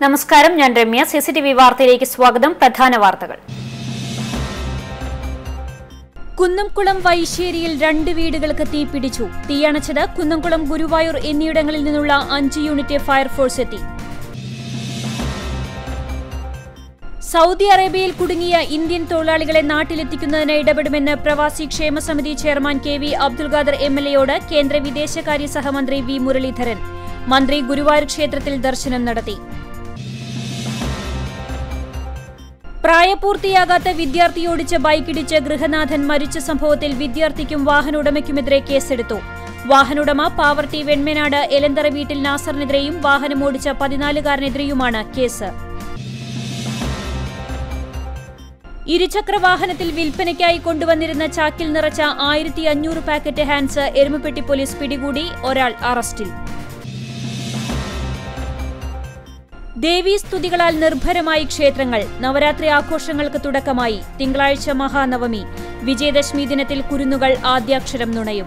നമസ്കാരം ഞാൻ Ramya C C T V വാർത്തയിലേക്ക് സ്വാഗതം പ്രധാന വാർത്തകൾ കുന്നംകുളം വൈശ്ശേരിയിൽ രണ്ട് വീടുകൾക്ക് തീപിടിച്ചു തീയണച്ചത് കുന്നംകുളം ഗുരുവായൂർ എന്നിയിടങ്ങളിൽ നിന്നുള്ള അഞ്ച് യൂണിറ്റ് ഫയർഫോഴ്സ് എത്തി സൗദി അറേബ്യയിൽ കുടുങ്ങിയ ഇന്ത്യൻ തൊഴിലാളികളെ നാട്ടിലെത്തിക്കുന്നതിന് ഇടപെടുമെന്ന് പ്രവാസി ക്ഷേമ സമിതി chairman K V Abdul Khader M L എയോട് കേന്ദ്ര വിദേശകാര്യ സഹമന്ത്രി വി മുരളീധരൻ മന്ത്രി ഗുരുവായൂർ ക്ഷേത്രത്തിൽ ദർശനം നടത്തി പ്രായപൂർത്തിയാകാത്ത വിദ്യാർത്ഥി ഓടിച്ച ബൈക്കിടിച്ച് ഗൃഹനാഥൻ മരിച്ച സംഭവത്തിൽ വിദ്യാർത്ഥിക്കും വാഹനോടമയ്ക്കുമെതിരെ കേസെടുത്തു വാഹനോടമ പാവർട്ടി വെൺമനാട് എലന്തറ വീട്ടിൽ നാസറിനെതിരെയും വാഹനമോടിച്ച പതിനാലുകാരനെതിരെയുമാണ് കേസ് ഇരുചക്ര വാഹനത്തിൽ വിൽപ്പനയ്ക്കായി കൊണ്ടുവന്നിരുന്ന ചാക്കിൽ നിറച്ച ആയിരത്തി അഞ്ഞൂറ് പാക്കറ്റ് ഹാൻസ് എരുമപ്പെട്ടി പോലീസ് പിടികൂടി ഒരാൾ അറസ്റ്റിൽ ദേവീസ്തുതികളാൽ നിർഭരമായി ക്ഷേത്രങ്ങൾ നവരാത്രി ആഘോഷങ്ങൾക്ക് തുടക്കമായി തിങ്കളാഴ്ച മഹാനവമി വിജയദശമി ദിനത്തിൽ കുരുന്നുകൾ ആദ്യാക്ഷരം നുണയും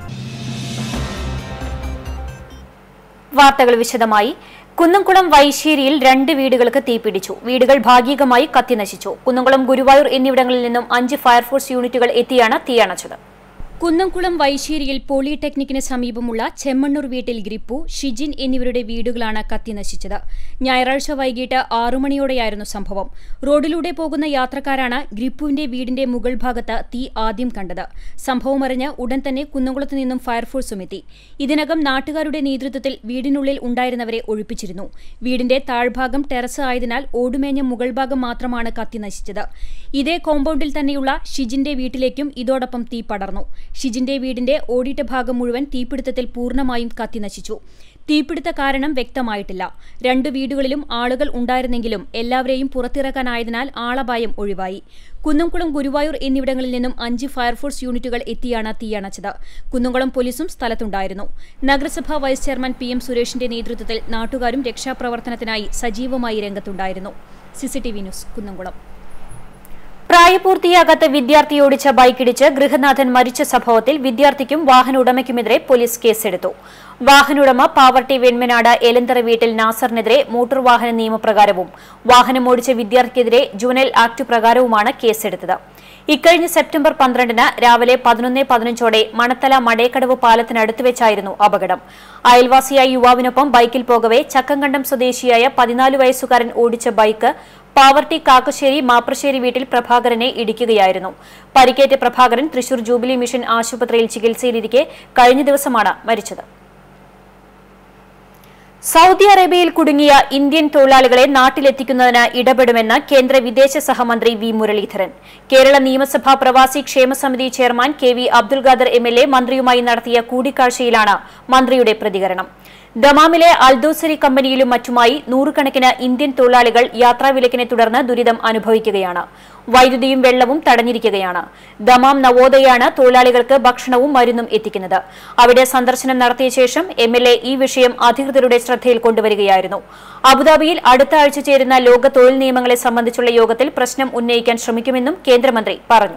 വാർത്തകൾ വിശദമായി കുന്നംകുളം വൈശ്ശേരിയിൽ രണ്ട് വീടുകൾക്ക് തീപിടിച്ചു വീടുകൾ ഭാഗികമായി കത്തിനശിച്ചു കുന്നംകുളം ഗുരുവായൂർ എന്നിവിടങ്ങളിൽ നിന്നും അഞ്ച് ഫയർഫോഴ്സ് യൂണിറ്റുകൾ എത്തിയാണ് തീയണച്ചത് കുന്നംകുളം വൈശ്ശേരിയിൽ പോളിടെക്നിക്കിന് സമീപമുള്ള ചെമ്മണ്ണൂർ വീട്ടിൽ ഗ്രിപ്പു ഷിജിൻ എന്നിവരുടെ വീടുകളാണ് കത്തിനശിച്ചത് ഞായറാഴ്ച വൈകിട്ട് ആറുമണിയോടെയായിരുന്നു സംഭവം റോഡിലൂടെ പോകുന്ന യാത്രക്കാരാണ് ഗ്രിപ്പുവിന്റെ വീടിന്റെ മുകൾ ഭാഗത്ത് തീ ആദ്യം കണ്ടത് സംഭവമറിഞ്ഞ് ഉടൻ തന്നെ കുന്നംകുളത്ത് നിന്നും ഫയർഫോഴ്സും എത്തി ഇതിനകം നാട്ടുകാരുടെ നേതൃത്വത്തിൽ വീടിനുള്ളിൽ ഉണ്ടായിരുന്നവരെ ഒഴിപ്പിച്ചിരുന്നു വീടിന്റെ താഴ്ഭാഗം ടെറസ് ആയതിനാൽ ഓടുമേഞ്ഞ മുകൾ ഭാഗം മാത്രമാണ് കത്തിനശിച്ചത് ഇതേ കോമ്പൗണ്ടിൽ തന്നെയുള്ള ഷിജിന്റെ വീട്ടിലേക്കും ഇതോടൊപ്പം തീ പടർന്നു ഷിജിന്റെ വീടിന്റെ ഓടിട്ട ഭാഗം മുഴുവൻ തീപിടുത്തത്തിൽ പൂർണ്ണമായും കത്തിനശിച്ചു തീപിടുത്ത കാരണം വ്യക്തമായിട്ടില്ല രണ്ടു വീടുകളിലും ആളുകൾ ഉണ്ടായിരുന്നെങ്കിലും എല്ലാവരെയും പുറത്തിറക്കാനായതിനാൽ ആളപായം ഒഴിവായി കുന്നംകുളം ഗുരുവായൂർ എന്നിവിടങ്ങളിൽ നിന്നും അഞ്ച് ഫയർഫോഴ്സ് യൂണിറ്റുകൾ എത്തിയാണ് തീയണച്ചത് കുന്നംകുളം പോലീസും സ്ഥലത്തുണ്ടായിരുന്നു നഗരസഭാ വൈസ് ചെയർമാൻ പി എം സുരേഷിന്റെ നേതൃത്വത്തിൽ നാട്ടുകാരും രക്ഷാപ്രവർത്തനത്തിനായി സജീവമായി രംഗത്തുണ്ടായിരുന്നു സിസിടിവി ന്യൂസ് കുന്നംകുളം പ്രായപൂർത്തിയാകാത്ത വിദ്യാർത്ഥി ഓടിച്ച ബൈക്കിടിച്ച് ഗൃഹനാഥൻ മരിച്ച സംഭവത്തിൽ വിദ്യാർത്ഥിക്കും വാഹനോടമയ്ക്കുമെതിരെ പോലീസ് കേസെടുത്തു വാഹനോടമ പാവർട്ടി വെൺമനാട് എലന്തറ വീട്ടിൽ നാസറിനെതിരെ മോട്ടോർ വാഹന നിയമപ്രകാരവും വാഹനമോടിച്ച വിദ്യാർത്ഥിക്കെതിരെ ജുവനൽ ആക്ട് പ്രകാരവുമാണ് കേസെടുത്തത് ഇക്കഴിഞ്ഞ സെപ്റ്റംബർ പന്ത്രണ്ടിന് രാവിലെ പതിനൊന്ന് പതിനഞ്ചോടെ മണത്തല മടേക്കടവ് പാലത്തിനടുത്ത് വെച്ചായിരുന്നു അപകടം അയൽവാസിയായ യുവാവിനൊപ്പം ബൈക്കിൽ പോകവെ ചക്കങ്കണ്ടം സ്വദേശിയായ പതിനാല് വയസ്സുകാരൻ ഓടിച്ച ബൈക്ക് പാവർട്ടി കാക്കശ്ശേരി മാപ്രശ്ശേരി വീട്ടിൽ പ്രഭാകരനെ ഇടിക്കുകയായിരുന്നു പരിക്കേറ്റ പ്രഭാകരൻ തൃശൂർ ജൂബിലി മിഷൻ ആശുപത്രിയിൽ ചികിത്സയിലിരിക്കെ കഴിഞ്ഞ ദിവസമാണ് മരിച്ചത് സൗദി അറേബ്യയിൽ കുടുങ്ങിയ ഇന്ത്യൻ തൊഴിലാളികളെ നാട്ടിലെത്തിക്കുന്നതിന് ഇടപെടുമെന്ന് കേന്ദ്ര വിദേശ സഹമന്ത്രി വി മുരളീധരൻ കേരള നിയമസഭാ പ്രവാസി ക്ഷേമ സമിതി chairman K V Abdul Khader M L A മന്ത്രിയുമായി നടത്തിയ കൂടിക്കാഴ്ചയിലാണ് മന്ത്രിയുടെ പ്രതികരണം ദമാമിലെ അൽദോസരി കമ്പനിയിലും മറ്റുമായി നൂറുകണക്കിന് ഇന്ത്യൻ തൊഴിലാളികൾ യാത്രാവിലക്കിനെ തുടർന്ന് ദുരിതം അനുഭവിക്കുകയാണ് വൈദ്യുതിയും വെള്ളവും തടഞ്ഞിരിക്കുകയാണ് ദമാം നവോദയാണ് തൊഴിലാളികൾക്ക് ഭക്ഷണവും മരുന്നും എത്തിക്കുന്നത് അവിടെ സന്ദർശനം നടത്തിയ ശേഷം എം എൽ എ ഈ വിഷയം അധികൃതരുടെ ശ്രദ്ധയിൽ കൊണ്ടുവരികയായിരുന്നു അബുദാബിയിൽ അടുത്ത ആഴ്ച ചേരുന്ന ലോക തൊഴിൽ നിയമങ്ങളെ സംബന്ധിച്ചുള്ള യോഗത്തിൽ പ്രശ്നം ഉന്നയിക്കാൻ ശ്രമിക്കുമെന്നും കേന്ദ്രമന്ത്രി പറഞ്ഞു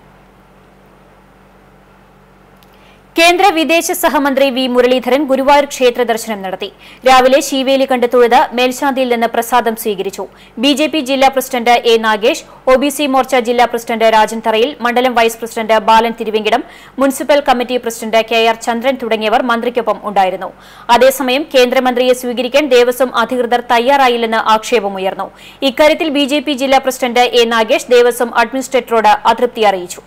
കേന്ദ്ര വിദേശ സഹമന്ത്രി വി മുരളീധരൻ ഗുരുവായൂർ ക്ഷേത്ര ദർശനം നടത്തി രാവിലെ ശീവേലി കണ്ട് തൊഴുത് മേൽശാന്തിയിൽ നിന്ന് പ്രസാദം സ്വീകരിച്ചു ബി ജെ പി ജില്ലാ president A Nagesh O B C Morcha ജില്ലാ പ്രസിഡന്റ് രാജൻ തറയിൽ മണ്ഡലം vice president Balan Thiruvenkitam municipal committee president K R Chandran തുടങ്ങിയവർ മന്ത്രിക്കൊപ്പം ഉണ്ടായിരുന്നു അതേസമയം കേന്ദ്രമന്ത്രിയെ സ്വീകരിക്കാൻ ദേവസ്വം അധികൃതർ തയ്യാറായില്ലെന്ന് ആക്ഷേപമുയർന്നു ഇക്കാര്യത്തിൽ ബി ജെ പി ജില്ലാ പ്രസിഡന്റ് എ നാഗേഷ് ദേവസ്വം അഡ്മിനിസ്ട്രേറ്ററോട് അതൃപ്തി അറിയിച്ചു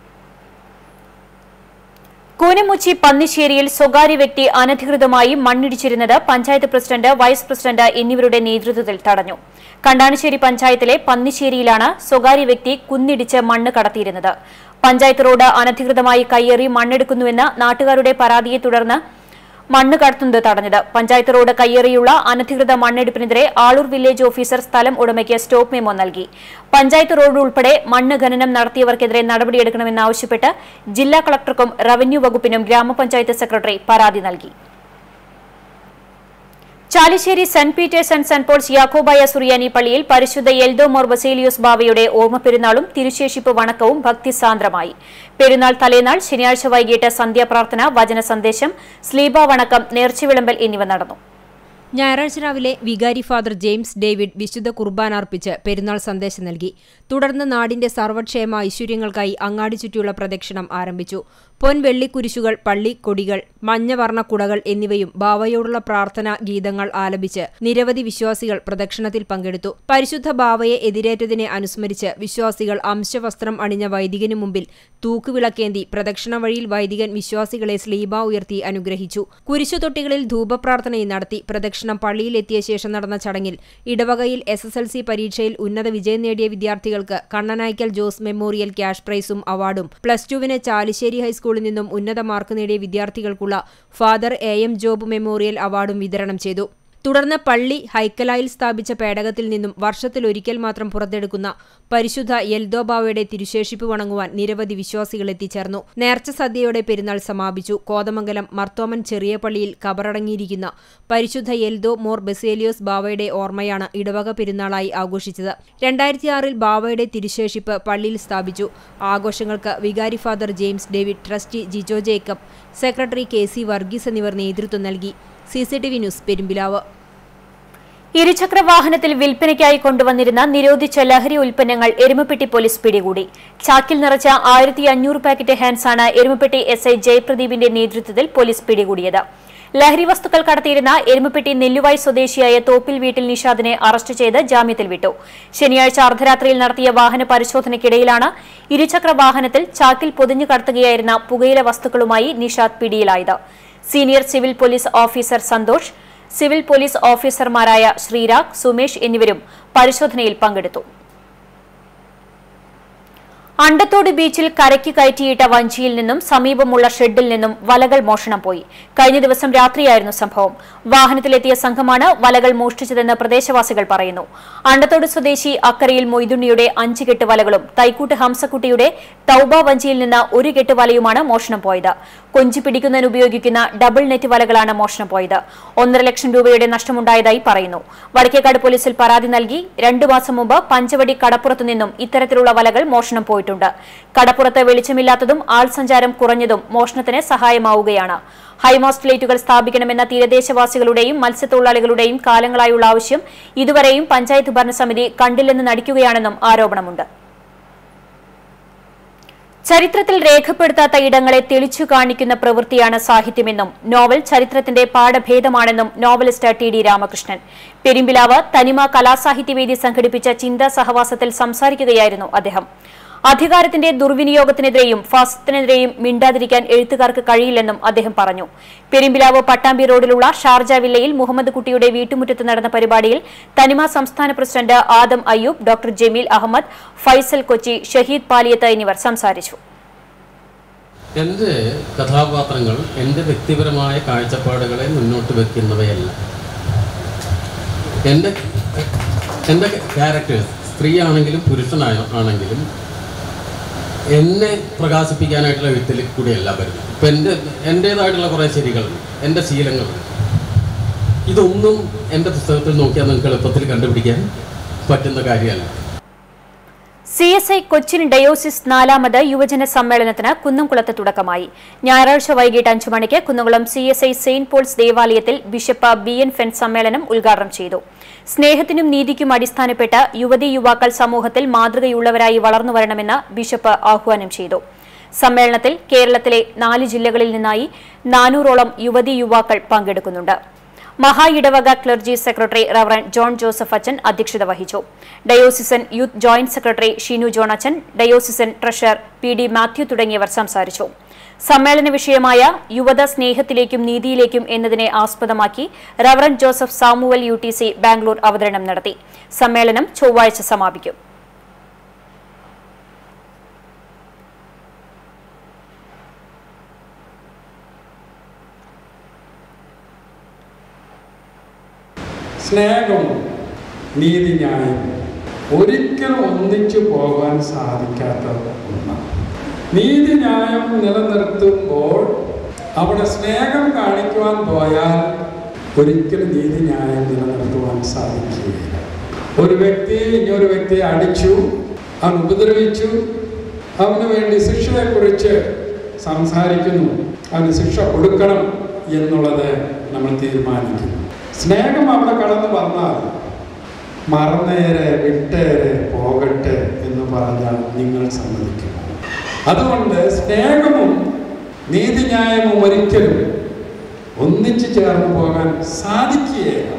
കൂനമുച്ചി പന്നിശ്ശേരിയിൽ സ്വകാര്യ വ്യക്തി അനധികൃതമായി മണ്ണിടിച്ചിരുന്നത് പഞ്ചായത്ത് പ്രസിഡന്റ് വൈസ് പ്രസിഡന്റ് എന്നിവരുടെ നേതൃത്വത്തിൽ തടഞ്ഞു കണ്ടാണിശ്ശേരി പഞ്ചായത്തിലെ പന്നിശ്ശേരിയിലാണ് സ്വകാര്യ വ്യക്തി കുന്നിടിച്ച് മണ്ണ് കടത്തിയിരുന്നത് പഞ്ചായത്ത് റോഡ് അനധികൃതമായി കയ്യേറി മണ്ണെടുക്കുന്നുവെന്ന നാട്ടുകാരുടെ പരാതിയെ തുടർന്ന് മണ്ണ് കടത്തുന്നത് തടഞ്ഞത് പഞ്ചായത്ത് റോഡ് കയ്യേറിയുള്ള അനധികൃത മണ്ണെടുപ്പിനെതിരെ ആളൂർ വില്ലേജ് ഓഫീസർ സ്ഥലം ഉടമയ്ക്ക് സ്റ്റോപ്പ് മെമ്മോ നൽകി പഞ്ചായത്ത് റോഡ് ഉൾപ്പെടെ മണ്ണ് ഖനനം നടത്തിയവർക്കെതിരെ നടപടിയെടുക്കണമെന്നാവശ്യപ്പെട്ട് ജില്ലാ കളക്ടർക്കും റവന്യൂ വകുപ്പിനും ഗ്രാമപഞ്ചായത്ത് സെക്രട്ടറി പരാതി നൽകി Chalissery Saint Peter's and Saint Paul's Yakobaya Suriyani പള്ളിയിൽ പരിശുദ്ധ എൽദോ മോർ ബസേലിയോസ് ബാവയുടെ ഓർമ്മപ്പെരുന്നാളും തിരുശേഷിപ്പ് വണക്കവും ഭക്തിസാന്ദ്രമായി പെരുന്നാൾ തലേനാൾ ശനിയാഴ്ച വൈകിട്ട് സന്ധ്യാപ്രാർത്ഥന വചന സന്ദേശം സ്ലീബ വണക്കം നേർച്ചവിളമ്പൽ എന്നിവ നടന്നു ഞായറാഴ്ച രാവിലെ വികാരി ഫാദർ ജെയിംസ് ഡേവിഡ് വിശുദ്ധ കുർബാന അർപ്പിച്ച് പെരുന്നാൾ സന്ദേശം നൽകി തുടർന്ന് നാടിന്റെ സർവ്വക്ഷേമ ഐശ്വര്യങ്ങൾക്കായി അങ്ങാടി ചുറ്റിയുള്ള പ്രദക്ഷിണം ആരംഭിച്ചു പൊൻ വെള്ളിക്കുരിശുകൾ പള്ളി കൊടികൾ മഞ്ഞവർണ്ണ കുടകൾ എന്നിവയും ബാവയോടുള്ള പ്രാർത്ഥനാ ഗീതങ്ങൾ ആലപിച്ച് നിരവധി വിശ്വാസികൾ പ്രദക്ഷിണത്തിൽ പങ്കെടുത്തു പരിശുദ്ധ ബാവയെ എതിരേറ്റതിനെ അനുസ്മരിച്ച് വിശ്വാസികൾ അംശവസ്ത്രം അണിഞ്ഞ വൈദികനു മുമ്പിൽ തൂക്കുവിളക്കേന്തി പ്രദക്ഷിണ വഴിയിൽ വൈദികൻ വിശ്വാസികളെ സ്ലീബ ഉയർത്തി അനുഗ്രഹിച്ചു കുരിശുതൊട്ടികളിൽ ധൂപപ്രാർത്ഥനയും നടത്തി പ്രദക്ഷിണം പള്ളിയിലെത്തിയ ശേഷം നടന്ന ചടങ്ങിൽ ഇടവകയിൽ എസ് എസ് എൽ സി പരീക്ഷയിൽ ഉന്നത വിജയം നേടിയ വിദ്യാർത്ഥികൾക്ക് കണ്ണനായ്ക്കൽ ജോസ് മെമ്മോറിയൽ ക്യാഷ് പ്രൈസും അവാർഡും പ്ലസ് ടുവിന് ചാലിശ്ശേരി ഹൈസ്കൂളിൽ നിന്നും ഉന്നത മാർക്ക് നേടിയ വിദ്യാർത്ഥികൾക്കുള്ള Father A M Job memorial അവാർഡും വിതരണം ചെയ്തു തുടർന്ന് പള്ളി ഹൈക്കലായിൽ സ്ഥാപിച്ച പേടകത്തിൽ നിന്നും വർഷത്തിലൊരിക്കൽ മാത്രം പുറത്തെടുക്കുന്ന പരിശുദ്ധ യെൽദോബാവയുടെ തിരുശേഷിപ്പ് വണങ്ങുവാൻ നിരവധി വിശ്വാസികൾ എത്തിച്ചേർന്നു നേർച്ച സദ്യയോടെ പെരുന്നാൾ സമാപിച്ചു കോതമംഗലം മർത്തോമൻ ചെറിയ പള്ളിയിൽ കബറടങ്ങിയിരിക്കുന്ന പരിശുദ്ധ യെൽദോ മോർ ബെസേലിയോസ് ബാവയുടെ ഓർമ്മയാണ് ഇടവക പെരുന്നാളായി ആഘോഷിച്ചത് രണ്ടായിരത്തിയാറിൽ ബാവയുടെ തിരുശേഷിപ്പ് പള്ളിയിൽ സ്ഥാപിച്ചു ആഘോഷങ്ങൾക്ക് വികാരി Father James David trustee Jijo Jacob secretary K C Varghese എന്നിവർ നേതൃത്വം നൽകി C C T V news Perumpilavu ഇരുചക്ര വാഹനത്തിൽ വിൽപ്പനയ്ക്കായി കൊണ്ടുവന്നിരുന്ന നിരോധിച്ച ലഹരി ഉൽപ്പന്നങ്ങൾ എരുമപ്പെട്ടി പോലീസ് പിടികൂടി ചാക്കിൽ നിറച്ച ആയിരത്തി അഞ്ഞൂറ് പാക്കറ്റ് ഹാൻസാണ് എരുമപ്പെട്ടി എസ് ഐ ജയപ്രദീപിന്റെ നേതൃത്വത്തിൽ പോലീസ് പിടികൂടിയത് ലഹരി വസ്തുക്കൾ കടത്തിയിരുന്ന എരുമപ്പെട്ടി നെല്ലുവായ് സ്വദേശിയായ തോപ്പിൽ വീട്ടിൽ നിഷാദിനെ അറസ്റ്റ് ചെയ്ത് ജാമ്യത്തിൽ വിട്ടു ശനിയാഴ്ച അർദ്ധരാത്രിയിൽ നടത്തിയ വാഹന പരിശോധനയ്ക്കിടയിലാണ് ഇരുചക്ര വാഹനത്തിൽ ചാക്കിൽ പൊതിഞ്ഞു കടത്തുകയായിരുന്ന പുകയില വസ്തുക്കളുമായി നിഷാദ് പിടിയിലായത് senior civil police officer Santhosh civil police ഓഫീസർമാരായ ശ്രീരാഗ് സുമേഷ് എന്നിവരും പരിശോധനയിൽ പങ്കെടുത്തു അണ്ടത്തോട് ബീച്ചിൽ കരയ്ക്ക് കയറ്റിയിട്ട വഞ്ചിയിൽ നിന്നും സമീപമുള്ള ഷെഡിൽ നിന്നും വലകൾ മോഷണം പോയി കഴിഞ്ഞ ദിവസം രാത്രിയായിരുന്നു സംഭവം വാഹനത്തിലെത്തിയ സംഘമാണ് വലകൾ മോഷ്ടിച്ചതെന്ന് പ്രദേശവാസികൾ പറയുന്നു അണ്ടത്തോട് സ്വദേശി അക്കരയിൽ മൊയ്തുണ്ണിയുടെ അഞ്ച് കെട്ട് വലകളും തൈക്കൂട്ട് ഹംസക്കുട്ടിയുടെ തൗബ വഞ്ചിയിൽ നിന്ന് ഒരു കെട്ട് വലയുമാണ് മോഷണം പോയത് കൊഞ്ചി പിടിക്കുന്നതിന് ഉപയോഗിക്കുന്ന ഡബിൾ നെറ്റ് വലകളാണ് മോഷണം പോയത് ഒന്നര ലക്ഷം രൂപയുടെ നഷ്ടമുണ്ടായതായി പറയുന്നു വടക്കേക്കാട് പോലീസിൽ പരാതി നൽകി രണ്ടു മാസം മുമ്പ് പഞ്ചവടി കടപ്പുറത്തു നിന്നും ഇത്തരത്തിലുള്ള വലകൾ മോഷണം പോയിട്ടുണ്ട് കടപ്പുറത്ത് വെളിച്ചമില്ലാത്തതും ആൾ സഞ്ചാരം കുറഞ്ഞതും മോഷണത്തിന് സഹായമാവുകയാണ് ഹൈമാസ്റ്റ് ലൈറ്റുകൾ സ്ഥാപിക്കണമെന്ന തീരദേശവാസികളുടെയും മത്സ്യത്തൊഴിലാളികളുടെയും കാലങ്ങളായുള്ള ആവശ്യം ഇതുവരെയും പഞ്ചായത്ത് ഭരണസമിതി കണ്ടില്ലെന്ന് നടിക്കുകയാണെന്നും ആരോപണമുണ്ട് ചരിത്രത്തിൽ രേഖപ്പെടുത്താത്ത ഇടങ്ങളെ തെളിച്ചു കാണിക്കുന്ന പ്രവൃത്തിയാണ് സാഹിത്യമെന്നും നോവൽ ചരിത്രത്തിന്റെ പാഠഭേദമാണെന്നും novelist T D Ramakrishnan Perumpilavu Thanima കലാസാഹിത്യവേദി സംഘടിപ്പിച്ച ചിന്താ സഹവാസത്തിൽ സംസാരിക്കുകയായിരുന്നു അദ്ദേഹം അധികാരത്തിന്റെ ദുർവിനിയോഗത്തിനെതിരെയും ഫാസത്തിനെതിരെയും മിണ്ടാതിരിക്കാൻ എഴുത്തുകാർക്ക് കഴിയില്ലെന്നും അദ്ദേഹം പറഞ്ഞു പെരുമ്പിലാവ് പട്ടാമ്പി റോഡിലുള്ള ഷാർജ വില്ലയിൽ മുഹമ്മദ് കുട്ടിയുടെ വീട്ടുമുറ്റത്ത് നടന്ന പരിപാടിയിൽ തനിമ സംസ്ഥാന പ്രസിഡന്റ് ആദം അയ്യൂബ് ഡോക്ടർ ജമീൽ അഹമ്മദ് ഫൈസൽ കൊച്ചി ഷഹീദ് പാലിയത്ത് എന്നിവർ സംസാരിച്ചു എൻ്റെ കഥാപാത്രങ്ങൾ എൻ്റെ വ്യക്തിപരമായ കാഴ്ചപ്പാടുകളെ മുന്നോട്ട് വെക്കുന്നവയല്ല എൻ്റെ എൻ്റെ ക്യാരക്ടേഴ്സ് സ്ത്രീ ആണെങ്കിലും പുരുഷനായ ആണെങ്കിലും എന്നെ പ്രകാശിപ്പിക്കാനായിട്ടുള്ള എഴുത്തിൽ കൂടിയല്ല വരുന്നത് ഇപ്പം എൻ്റെ എൻ്റേതായിട്ടുള്ള കുറേ ശരികളുണ്ട് എൻ്റെ ശീലങ്ങളുണ്ട് ഇതൊന്നും എൻ്റെ പുസ്തകത്തിൽ നോക്കിയാൽ നിങ്ങൾക്ക് എളുപ്പത്തിൽ കണ്ടുപിടിക്കാൻ പറ്റുന്ന കാര്യമല്ല C S I Cochin diocese നാലാമത് യുവജന സമ്മേളനത്തിന് കുന്നംകുളത്ത് തുടക്കമായി ഞായറാഴ്ച വൈകിട്ട് അഞ്ചു മണിക്ക് Kunnamkulam C S I Saint Paul's ദേവാലയത്തിൽ ബിഷപ്പ് ബി എൻ ഫെൻ സമ്മേളനം ഉദ്ഘാടനം ചെയ്തു സ്നേഹത്തിനും നീതിക്കും അടിസ്ഥാനപ്പെട്ട് യുവതീ യുവാക്കൾ സമൂഹത്തിൽ മാതൃകയുള്ളവരായി വളർന്നു വരണമെന്ന് ബിഷപ്പ് ആഹ്വാനം ചെയ്തു സമ്മേളനത്തിൽ കേരളത്തിലെ നാല് ജില്ലകളിൽ നിന്നായി നാനൂറോളം യുവതീ യുവാക്കൾ പങ്കെടുക്കുന്നുണ്ട് മഹാ ഇടവക clergy secretary reverend John Joseph അച്ചൻ അധ്യക്ഷത വഹിച്ചു diocesan youth joint secretary Shinu John അച്ചൻ diocesan treasurer P D Mathew തുടങ്ങിയവർ സംസാരിച്ചു സമ്മേളന വിഷയമായ യുവത സ്നേഹത്തിലേക്കും നീതിയിലേക്കും എന്നതിനെ ആസ്പദമാക്കി reverend Joseph Samuel U T C Bangalore അവതരണം നടത്തി സമ്മേളനം ചൊവ്വാഴ്ച സമാപിക്കും സ്നേഹം നീതിന്യായം ഒരിക്കലും ഒന്നിച്ചു പോകാൻ സാധിക്കാത്ത ഒന്നാണ് നീതിന്യായം നിലനിർത്തുമ്പോൾ അവിടെ സ്നേഹം കാണിക്കുവാൻ പോയാൽ ഒരിക്കലും നീതിന്യായം നിലനിർത്തുവാൻ സാധിക്കുകയില്ല ഒരു വ്യക്തി ഇനിയൊരു വ്യക്തിയെ അടിച്ചു അവൻ ഉപദ്രവിച്ചു അവന് വേണ്ടി ശിക്ഷയെക്കുറിച്ച് സംസാരിക്കുന്നു അവന് ശിക്ഷ കൊടുക്കണം എന്നുള്ളത് നമ്മൾ തീരുമാനിക്കുന്നു സ്നേഹം അവിടെ കടന്നു വന്നാൽ മറന്നേരെ വിട്ടേരെ പോകട്ടെ എന്ന് പറഞ്ഞാൽ നിങ്ങൾ സമ്മതിക്കും അതുകൊണ്ട് സ്നേഹവും നീതിന്യായവും ഒരിക്കലും ഒന്നിച്ചു ചേർന്ന് പോകാൻ സാധിക്കുകയില്ല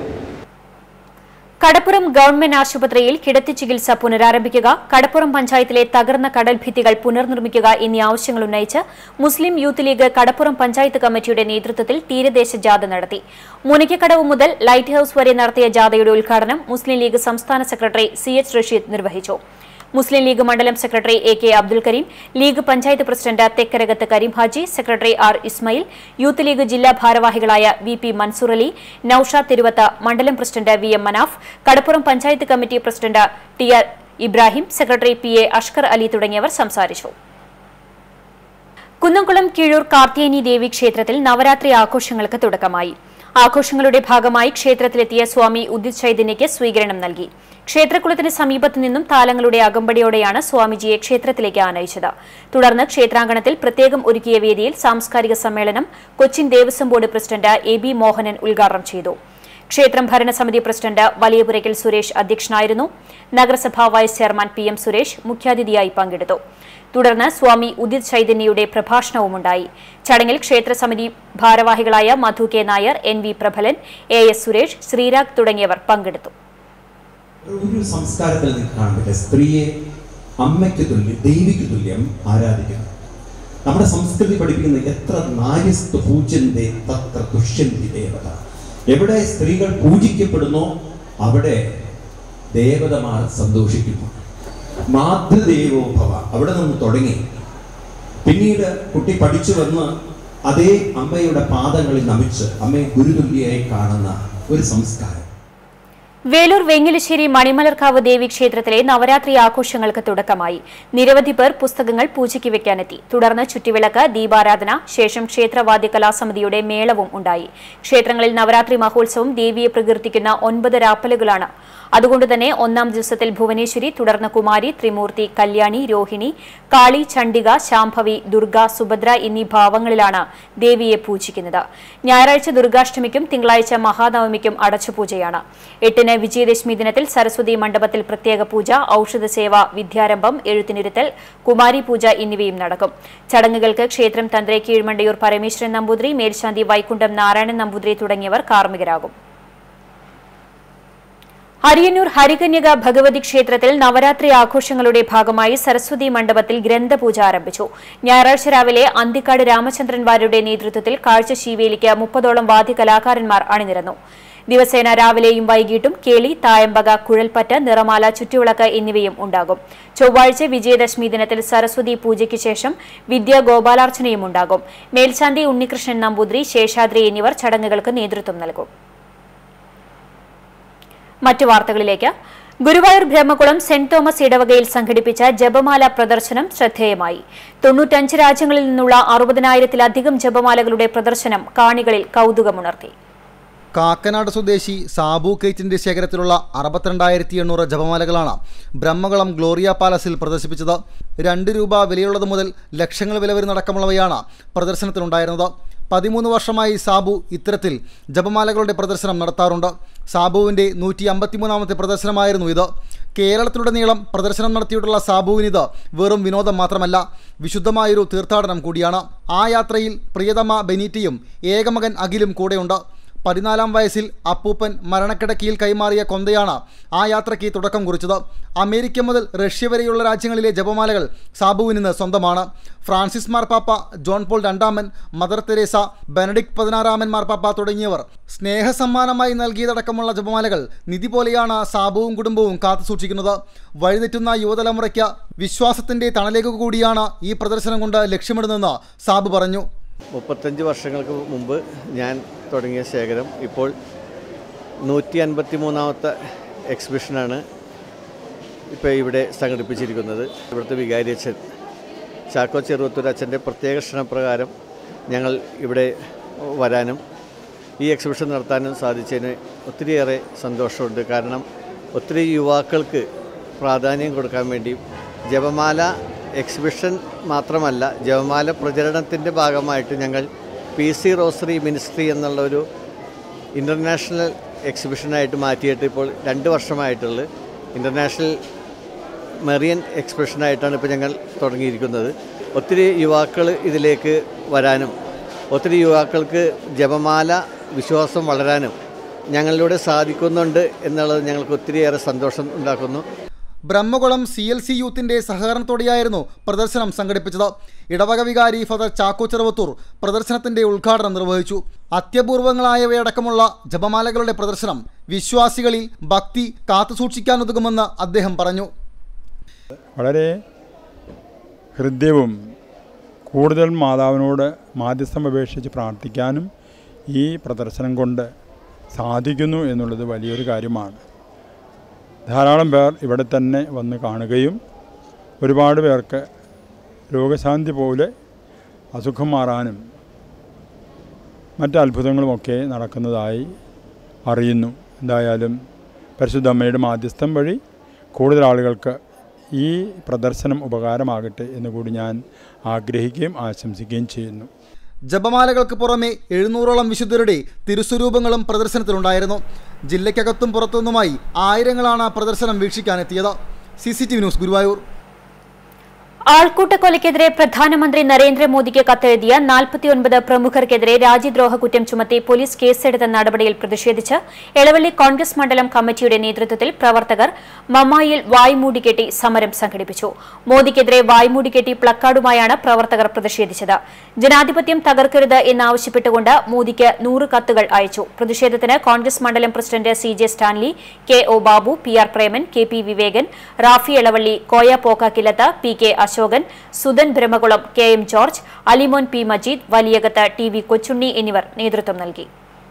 കടപ്പുറം ഗവൺമെന്റ് ആശുപത്രിയിൽ കിടത്തി ചികിത്സ പുനരാരംഭിക്കുക കടപ്പുറം പഞ്ചായത്തിലെ തകർന്ന കടൽ ഭിത്തികൾ പുനർനിർമ്മിക്കുക എന്നീ ആവശ്യങ്ങൾ ഉന്നയിച്ച് Muslim youth league Kadappuram panchayat കമ്മിറ്റിയുടെ നേതൃത്വത്തിൽ തീരദേശ ജാഥ നടത്തി മുനയ്ക്കക്കടവ് മുതൽ ലൈറ്റ് ഹൌസ് വരെ നടത്തിയ ജാഥയുടെ ഉദ്ഘാടനം മുസ്ലിം ലീഗ് സംസ്ഥാന സെക്രട്ടറി സി എച്ച് റഷീദ് നിർവഹിച്ചു മുസ്ലിം ലീഗ് മണ്ഡലം secretary A K Abdul Kareem league panchayat president Thekkarakath Kareem Haji secretary R Ismail youth league ജില്ലാ ഭാരവാഹികളായ വി പി മൻസൂർ അലി നൌഷാദ് തിരുവത്ത മണ്ഡലം president V M Manaf Kadappuram panchayat committee president T R Ibrahim secretary P A Ashkar Ali തുടങ്ങിയവർ സംസാരിച്ചു കുന്നംകുളം കീഴൂർ കാർത്തിയേനി ദേവി ക്ഷേത്രത്തിൽ നവരാത്രി ആഘോഷങ്ങൾക്ക് തുടക്കമായി ആഘോഷങ്ങളുടെ ഭാഗമായി ക്ഷേത്രത്തിലെത്തിയ സ്വാമി ഉദിത് ചൈതന്യയ്ക്ക് സ്വീകരണം നൽകി ക്ഷേത്രക്കുളത്തിന് സമീപത്തു നിന്നും താലങ്ങളുടെ അകമ്പടിയോടെയാണ് സ്വാമിജിയെ ക്ഷേത്രത്തിലേക്ക് ആനയിച്ചത് തുടർന്ന് ക്ഷേത്രാങ്കണത്തിൽ പ്രത്യേകം ഒരുക്കിയ വേദിയിൽ സാംസ്കാരിക സമ്മേളനം Cochin Devaswom board president A B Mohanan ഉദ്ഘാടനം ചെയ്തു ക്ഷേത്രം ഭരണസമിതി പ്രസിഡന്റ് വലിയപുരയ്ക്കൽ സുരേഷ് അധ്യക്ഷനായിരുന്നു നഗരസഭാ vice chairman P M Suresh മുഖ്യാതിഥിയായി പങ്കെടുത്തു തുടർന്ന് സ്വാമി ഉദിത് ചൈതന്യയുടെ പ്രഭാഷണവുമുണ്ടായി ചടങ്ങിൽ ക്ഷേത്രസമിതി ഭാരവാഹികളായ Madhu K Nair N V Prabhalan A S Suresh Sreerag തുടങ്ങിയവർ പങ്കെടുത്തു ഒരു സംസ്കാരത്തിൽ നിങ്ങൾക്ക് കാണാൻ പറ്റില്ല സ്ത്രീയെ അമ്മയ്ക്ക് തുല്യം ദൈവിക്ക് തുല്യം ആരാധിക്കുന്നു നമ്മുടെ സംസ്കൃതി പഠിപ്പിക്കുന്ന എത്ര നാര്യസ്തു പൂജ്യന്തേ തത്ര ദുഷ്യന്തി ദേവത എവിടെ സ്ത്രീകൾ പൂജിക്കപ്പെടുന്നോ അവിടെ ദേവതമാർ സന്തോഷിക്കുന്നു മാതൃദേവോ ഭവ അവിടെ നിന്ന് തുടങ്ങി പിന്നീട് കുട്ടി പഠിച്ചു വന്ന് അതേ അമ്മയുടെ പാദങ്ങളിൽ നമിച്ച് അമ്മയെ ഗുരുതുല്യായി കാണുന്ന ഒരു സംസ്കാരം വേലൂർ വെങ്ങിലശ്ശേരി മണിമലർക്കാവ് ദേവി ക്ഷേത്രത്തിലെ നവരാത്രി ആഘോഷങ്ങൾക്ക് തുടക്കമായി നിരവധി പേർ പുസ്തകങ്ങൾ പൂജയ്ക്ക് വെക്കാനെത്തി തുടർന്ന് ചുറ്റിവിളക്ക് ദീപാരാധന ശേഷം ക്ഷേത്രവാദ്യ കലാസമിതിയുടെ മേളവും ഉണ്ടായി ക്ഷേത്രങ്ങളിൽ നവരാത്രി മഹോത്സവം ദേവിയെ പ്രകീർത്തിക്കുന്ന ഒൻപത് രാപ്പലുകളാണ് അതുകൊണ്ട് തന്നെ ഒന്നാം ദിവസത്തിൽ ഭുവനേശ്വരി തുടർന്ന് കുമാരി ത്രിമൂർത്തി കല്യാണി രോഹിണി കാളി ചണ്ഡിക ശാംഭവി ദുർഗ സുഭദ്ര എന്നീ ഭാവങ്ങളിലാണ് ദേവിയെ പൂജിക്കുന്നത് ഞായറാഴ്ച ദുർഗാഷ്ടമിക്കും തിങ്കളാഴ്ച മഹാനവമിക്കും അടച്ചുപൂജയാണ് എട്ടിന് വിജയദശമി ദിനത്തിൽ സരസ്വതി മണ്ഡപത്തിൽ പ്രത്യേക പൂജ ഔഷധസേവ വിദ്യാരംഭം എഴുത്തിനിരുത്തൽ കുമാരി പൂജ എന്നിവയും നടക്കും ചടങ്ങുകൾക്ക് ക്ഷേത്രം തന്ത്രി കീഴ്മണ്ടയൂർ പരമേശ്വരൻ നമ്പൂതിരി മേൽശാന്തി വൈകുണ്ഠം നാരായണൻ നമ്പൂതിരി തുടങ്ങിയവർ കാർമ്മികരാകും അരിയന്നൂർ ഹരികന്യക ഭഗവതി ക്ഷേത്രത്തിൽ നവരാത്രി ആഘോഷങ്ങളുടെ ഭാഗമായി സരസ്വതി മണ്ഡപത്തിൽ ഗ്രന്ഥപൂജ ആരംഭിച്ചു ഞായറാഴ്ച രാവിലെ അന്തിക്കാട് രാമചന്ദ്രൻ വാര്യരുടെ നേതൃത്വത്തിൽ കാഴ്ച ശീവേലിക്ക് മുപ്പതോളം വാദ്യകലാകാരന്മാർ അണിനിരന്നു ദിവസേന രാവിലെയും വൈകിട്ടും കേളി തായമ്പക കുഴൽപ്പറ്റ് നിറമാല ചുറ്റുവിളക്ക് എന്നിവയും ഉണ്ടാകും ചൊവ്വാഴ്ച വിജയദശമി ദിനത്തിൽ സരസ്വതി പൂജയ്ക്ക് ശേഷം വിദ്യാ ഗോപാലാർച്ചനയും ഉണ്ടാകും മേൽശാന്തി ഉണ്ണികൃഷ്ണൻ നമ്പൂതിരി ശേഷാദ്രി എന്നിവർ ചടങ്ങുകൾക്ക് നേതൃത്വം നൽകും മറ്റു വാർത്തകളിലേക്ക് ഗുരുവായൂർ ബ്രഹ്മകുളം സെന്റ് തോമസ് ഇടവകയിൽ സംഘടിപ്പിച്ച ജപമാല പ്രദർശനം ശ്രദ്ധേയമായി തൊണ്ണൂറ്റഞ്ച് രാജ്യങ്ങളിൽ നിന്നുള്ള അറുപതിനായിരത്തിലധികം ജപമാലകളുടെ പ്രദർശനം കാണികളിൽ കൗതുകമുണർത്തി കാക്കനാട് സ്വദേശി സാബു കേറ്റിന്റെ ശേഖരത്തിലുള്ള അറുപത്തിരണ്ടായിരത്തി എണ്ണൂറ് ജപമാലകളാണ് ബ്രഹ്മകുളം ഗ്ലോറിയ പാലസിൽ പ്രദർശിപ്പിച്ചത് രണ്ട് രൂപ വിലയുള്ളത് മുതൽ ലക്ഷങ്ങൾ വില വരുന്നടക്കമുള്ളവയാണ് പ്രദർശനത്തിനുണ്ടായിരുന്നത് പതിമൂന്ന് വർഷമായി സാബു ഇത്തരത്തിൽ ജപമാലകളുടെ പ്രദർശനം നടത്താറുണ്ട് സാബുവിൻ്റെ നൂറ്റി അമ്പത്തിമൂന്നാമത്തെ പ്രദർശനമായിരുന്നു ഇത് കേരളത്തിലുടനീളം പ്രദർശനം നടത്തിയിട്ടുള്ള സാബുവിനിത് വെറും വിനോദം മാത്രമല്ല വിശുദ്ധമായൊരു തീർത്ഥാടനം കൂടിയാണ് ആ യാത്രയിൽ പ്രിയതമ ബെനീറ്റയും ഏകമകൻ അഖിലും കൂടെയുണ്ട് പതിനാലാം വയസ്സിൽ അപ്പൂപ്പൻ മരണക്കിടക്കിയിൽ കൈമാറിയ കൊന്തയാണ് ആ യാത്രയ്ക്ക് തുടക്കം കുറിച്ചത് അമേരിക്ക മുതൽ റഷ്യ വരെയുള്ള രാജ്യങ്ങളിലെ ജപമാലകൾ സാബുവിൽ നിന്ന് സ്വന്തമാണ് ഫ്രാൻസിസ് മാർപ്പാപ്പ ജോൺ പോൾ രണ്ടാമൻ മദർ തെരേസ ബെനഡിക്ട് പതിനാറാമൻ മാർപ്പാപ്പ തുടങ്ങിയവർ സ്നേഹസമ്മാനമായി നൽകിയതടക്കമുള്ള ജപമാലകൾ നിധി പോലെയാണ് സാബുവും കുടുംബവും കാത്തുസൂക്ഷിക്കുന്നത് വഴിതെറ്റുന്ന യുവതലമുറയ്ക്ക് വിശ്വാസത്തിൻ്റെ തണലേക്ക് കൂടിയാണ് ഈ പ്രദർശനം കൊണ്ട് ലക്ഷ്യമിടുന്നതെന്ന് സാബു പറഞ്ഞു മുപ്പത്തഞ്ച് വർഷങ്ങൾക്ക് മുമ്പ് ഞാൻ തുടങ്ങിയ ശേഖരം ഇപ്പോൾ നൂറ്റി അൻപത്തി മൂന്നാമത്തെ എക്സിബിഷനാണ് ഇപ്പോൾ ഇവിടെ സംഘടിപ്പിച്ചിരിക്കുന്നത് ഇവിടുത്തെ വികാരി അച്ഛൻ ചാക്കോ ചെറുവത്തൂർ അച്ഛൻ്റെ പ്രത്യേക ക്ഷണപ്രകാരം ഞങ്ങൾ ഇവിടെ വരാനും ഈ എക്സിബിഷൻ നടത്താനും സാധിച്ചതിന് ഒത്തിരിയേറെ സന്തോഷമുണ്ട് കാരണം ഒത്തിരി യുവാക്കൾക്ക് പ്രാധാന്യം കൊടുക്കാൻ വേണ്ടി ജപമാല എക്സിബിഷൻ മാത്രമല്ല ജപമാല പ്രചരണത്തിൻ്റെ ഭാഗമായിട്ട് ഞങ്ങൾ പി സി റോസറി മിനിസ്ട്രി എന്നുള്ള ഒരു ഇൻ്റർനാഷണൽ എക്സിബിഷനായിട്ട് മാറ്റിയിട്ട് ഇപ്പോൾ രണ്ട് വർഷമായിട്ടുള്ള ഇൻ്റർനാഷണൽ മെറിയൻ എക്സ്പ്രഷനായിട്ടാണ് ഇപ്പോൾ ഞങ്ങൾ തുടങ്ങിയിരിക്കുന്നത് ഒത്തിരി യുവാക്കൾ ഇതിലേക്ക് വരാനും ഒത്തിരി യുവാക്കൾക്ക് ജപമാല വിശ്വാസം വളരാനും ഞങ്ങളിലൂടെ സാധിക്കുന്നുണ്ട് എന്നുള്ളത് ഞങ്ങൾക്ക് ഒത്തിരിയേറെ സന്തോഷം ഉണ്ടാക്കുന്നു ബ്രഹ്മകുളം സി എൽ സി യൂത്തിന്റെ സഹകരണത്തോടെയായിരുന്നു പ്രദർശനം സംഘടിപ്പിച്ചത് ഇടവക വികാരി ഫാദർ ചാക്കോ ചെറുവത്തൂർ പ്രദർശനത്തിന്റെ ഉദ്ഘാടനം നിർവഹിച്ചു അത്യപൂർവങ്ങളായവയടക്കമുള്ള ജപമാലകളുടെ പ്രദർശനം വിശ്വാസികളിൽ ഭക്തി കാത്തുസൂക്ഷിക്കാനുതകുമെന്ന് അദ്ദേഹം പറഞ്ഞു വളരെ ഹൃദ്യവും കൂടുതൽ മാതാവിനോട് മാധ്യസ്ഥം അപേക്ഷിച്ച് പ്രാർത്ഥിക്കാനും ഈ പ്രദർശനം കൊണ്ട് സാധിക്കുന്നു എന്നുള്ളത് വലിയൊരു കാര്യമാണ് ധാരാളം പേർ ഇവിടെ തന്നെ വന്ന് കാണുകയും ഒരുപാട് പേർക്ക് രോഗശാന്തി പോലെ അസുഖം മാറാനും മറ്റ് അത്ഭുതങ്ങളുമൊക്കെ നടക്കുന്നതായി അറിയുന്നു എന്തായാലും പരിശുദ്ധ അമ്മയുടെ മാധ്യസ്ഥം വഴി കൂടുതൽ ആളുകൾക്ക് ഈ പ്രദർശനം ഉപകാരമാകട്ടെ എന്ന് കൂടി ഞാൻ ആഗ്രഹിക്കുകയും ആശംസിക്കുകയും ചെയ്യുന്നു ജപമാലകൾക്ക് പുറമെ എഴുന്നൂറോളം വിശുദ്ധരുടെ തിരുസ്വരൂപങ്ങളും പ്രദർശനത്തിലുണ്ടായിരുന്നു ജില്ലയ്ക്കകത്തും പുറത്തുനിന്നുമായി ആയിരങ്ങളാണ് പ്രദർശനം വീക്ഷിക്കാനെത്തിയത് C C T V news Guruvayur ആൾക്കൂട്ടക്കൊലയ്ക്കെതിരെ പ്രധാനമന്ത്രി നരേന്ദ്രമോദിക്ക് കത്തെഴുതിയ നാൽപ്പത്തിയൊൻപത് പ്രമുഖർക്കെതിരെ രാജ്യദ്രോഹ കുറ്റം ചുമത്തി പോലീസ് കേസെടുത്ത നടപടിയിൽ പ്രതിഷേധിച്ച് എളവള്ളി കോൺഗ്രസ് മണ്ഡലം കമ്മിറ്റിയുടെ നേതൃത്വത്തിൽ പ്രവർത്തകർ മമ്മായിൽ വായ്മൂടികെട്ടി സമരം സംഘടിപ്പിച്ചു മോദിക്കെതിരെ വായ്മൂടികെട്ടി പ്ലക്കാർഡുമായാണ് പ്രവർത്തകർ പ്രതിഷേധിച്ചത് ജനാധിപത്യം തകർക്കരുത് എന്നാവശ്യപ്പെട്ടുകൊണ്ട് മോദിക്ക് നൂറ് കത്തുകൾ അയച്ചു പ്രതിഷേധത്തിന് കോൺഗ്രസ് മണ്ഡലം president C J Stanley K O Babu P R Preman K P Vivekan Rafi Elavally Koya Pokkakillath P K Ashokan Sudhan Brahmakulam K M George Alimon P Majeed Valiyakath T V Kochunni എന്നിവർ നേതൃത്വം നൽകി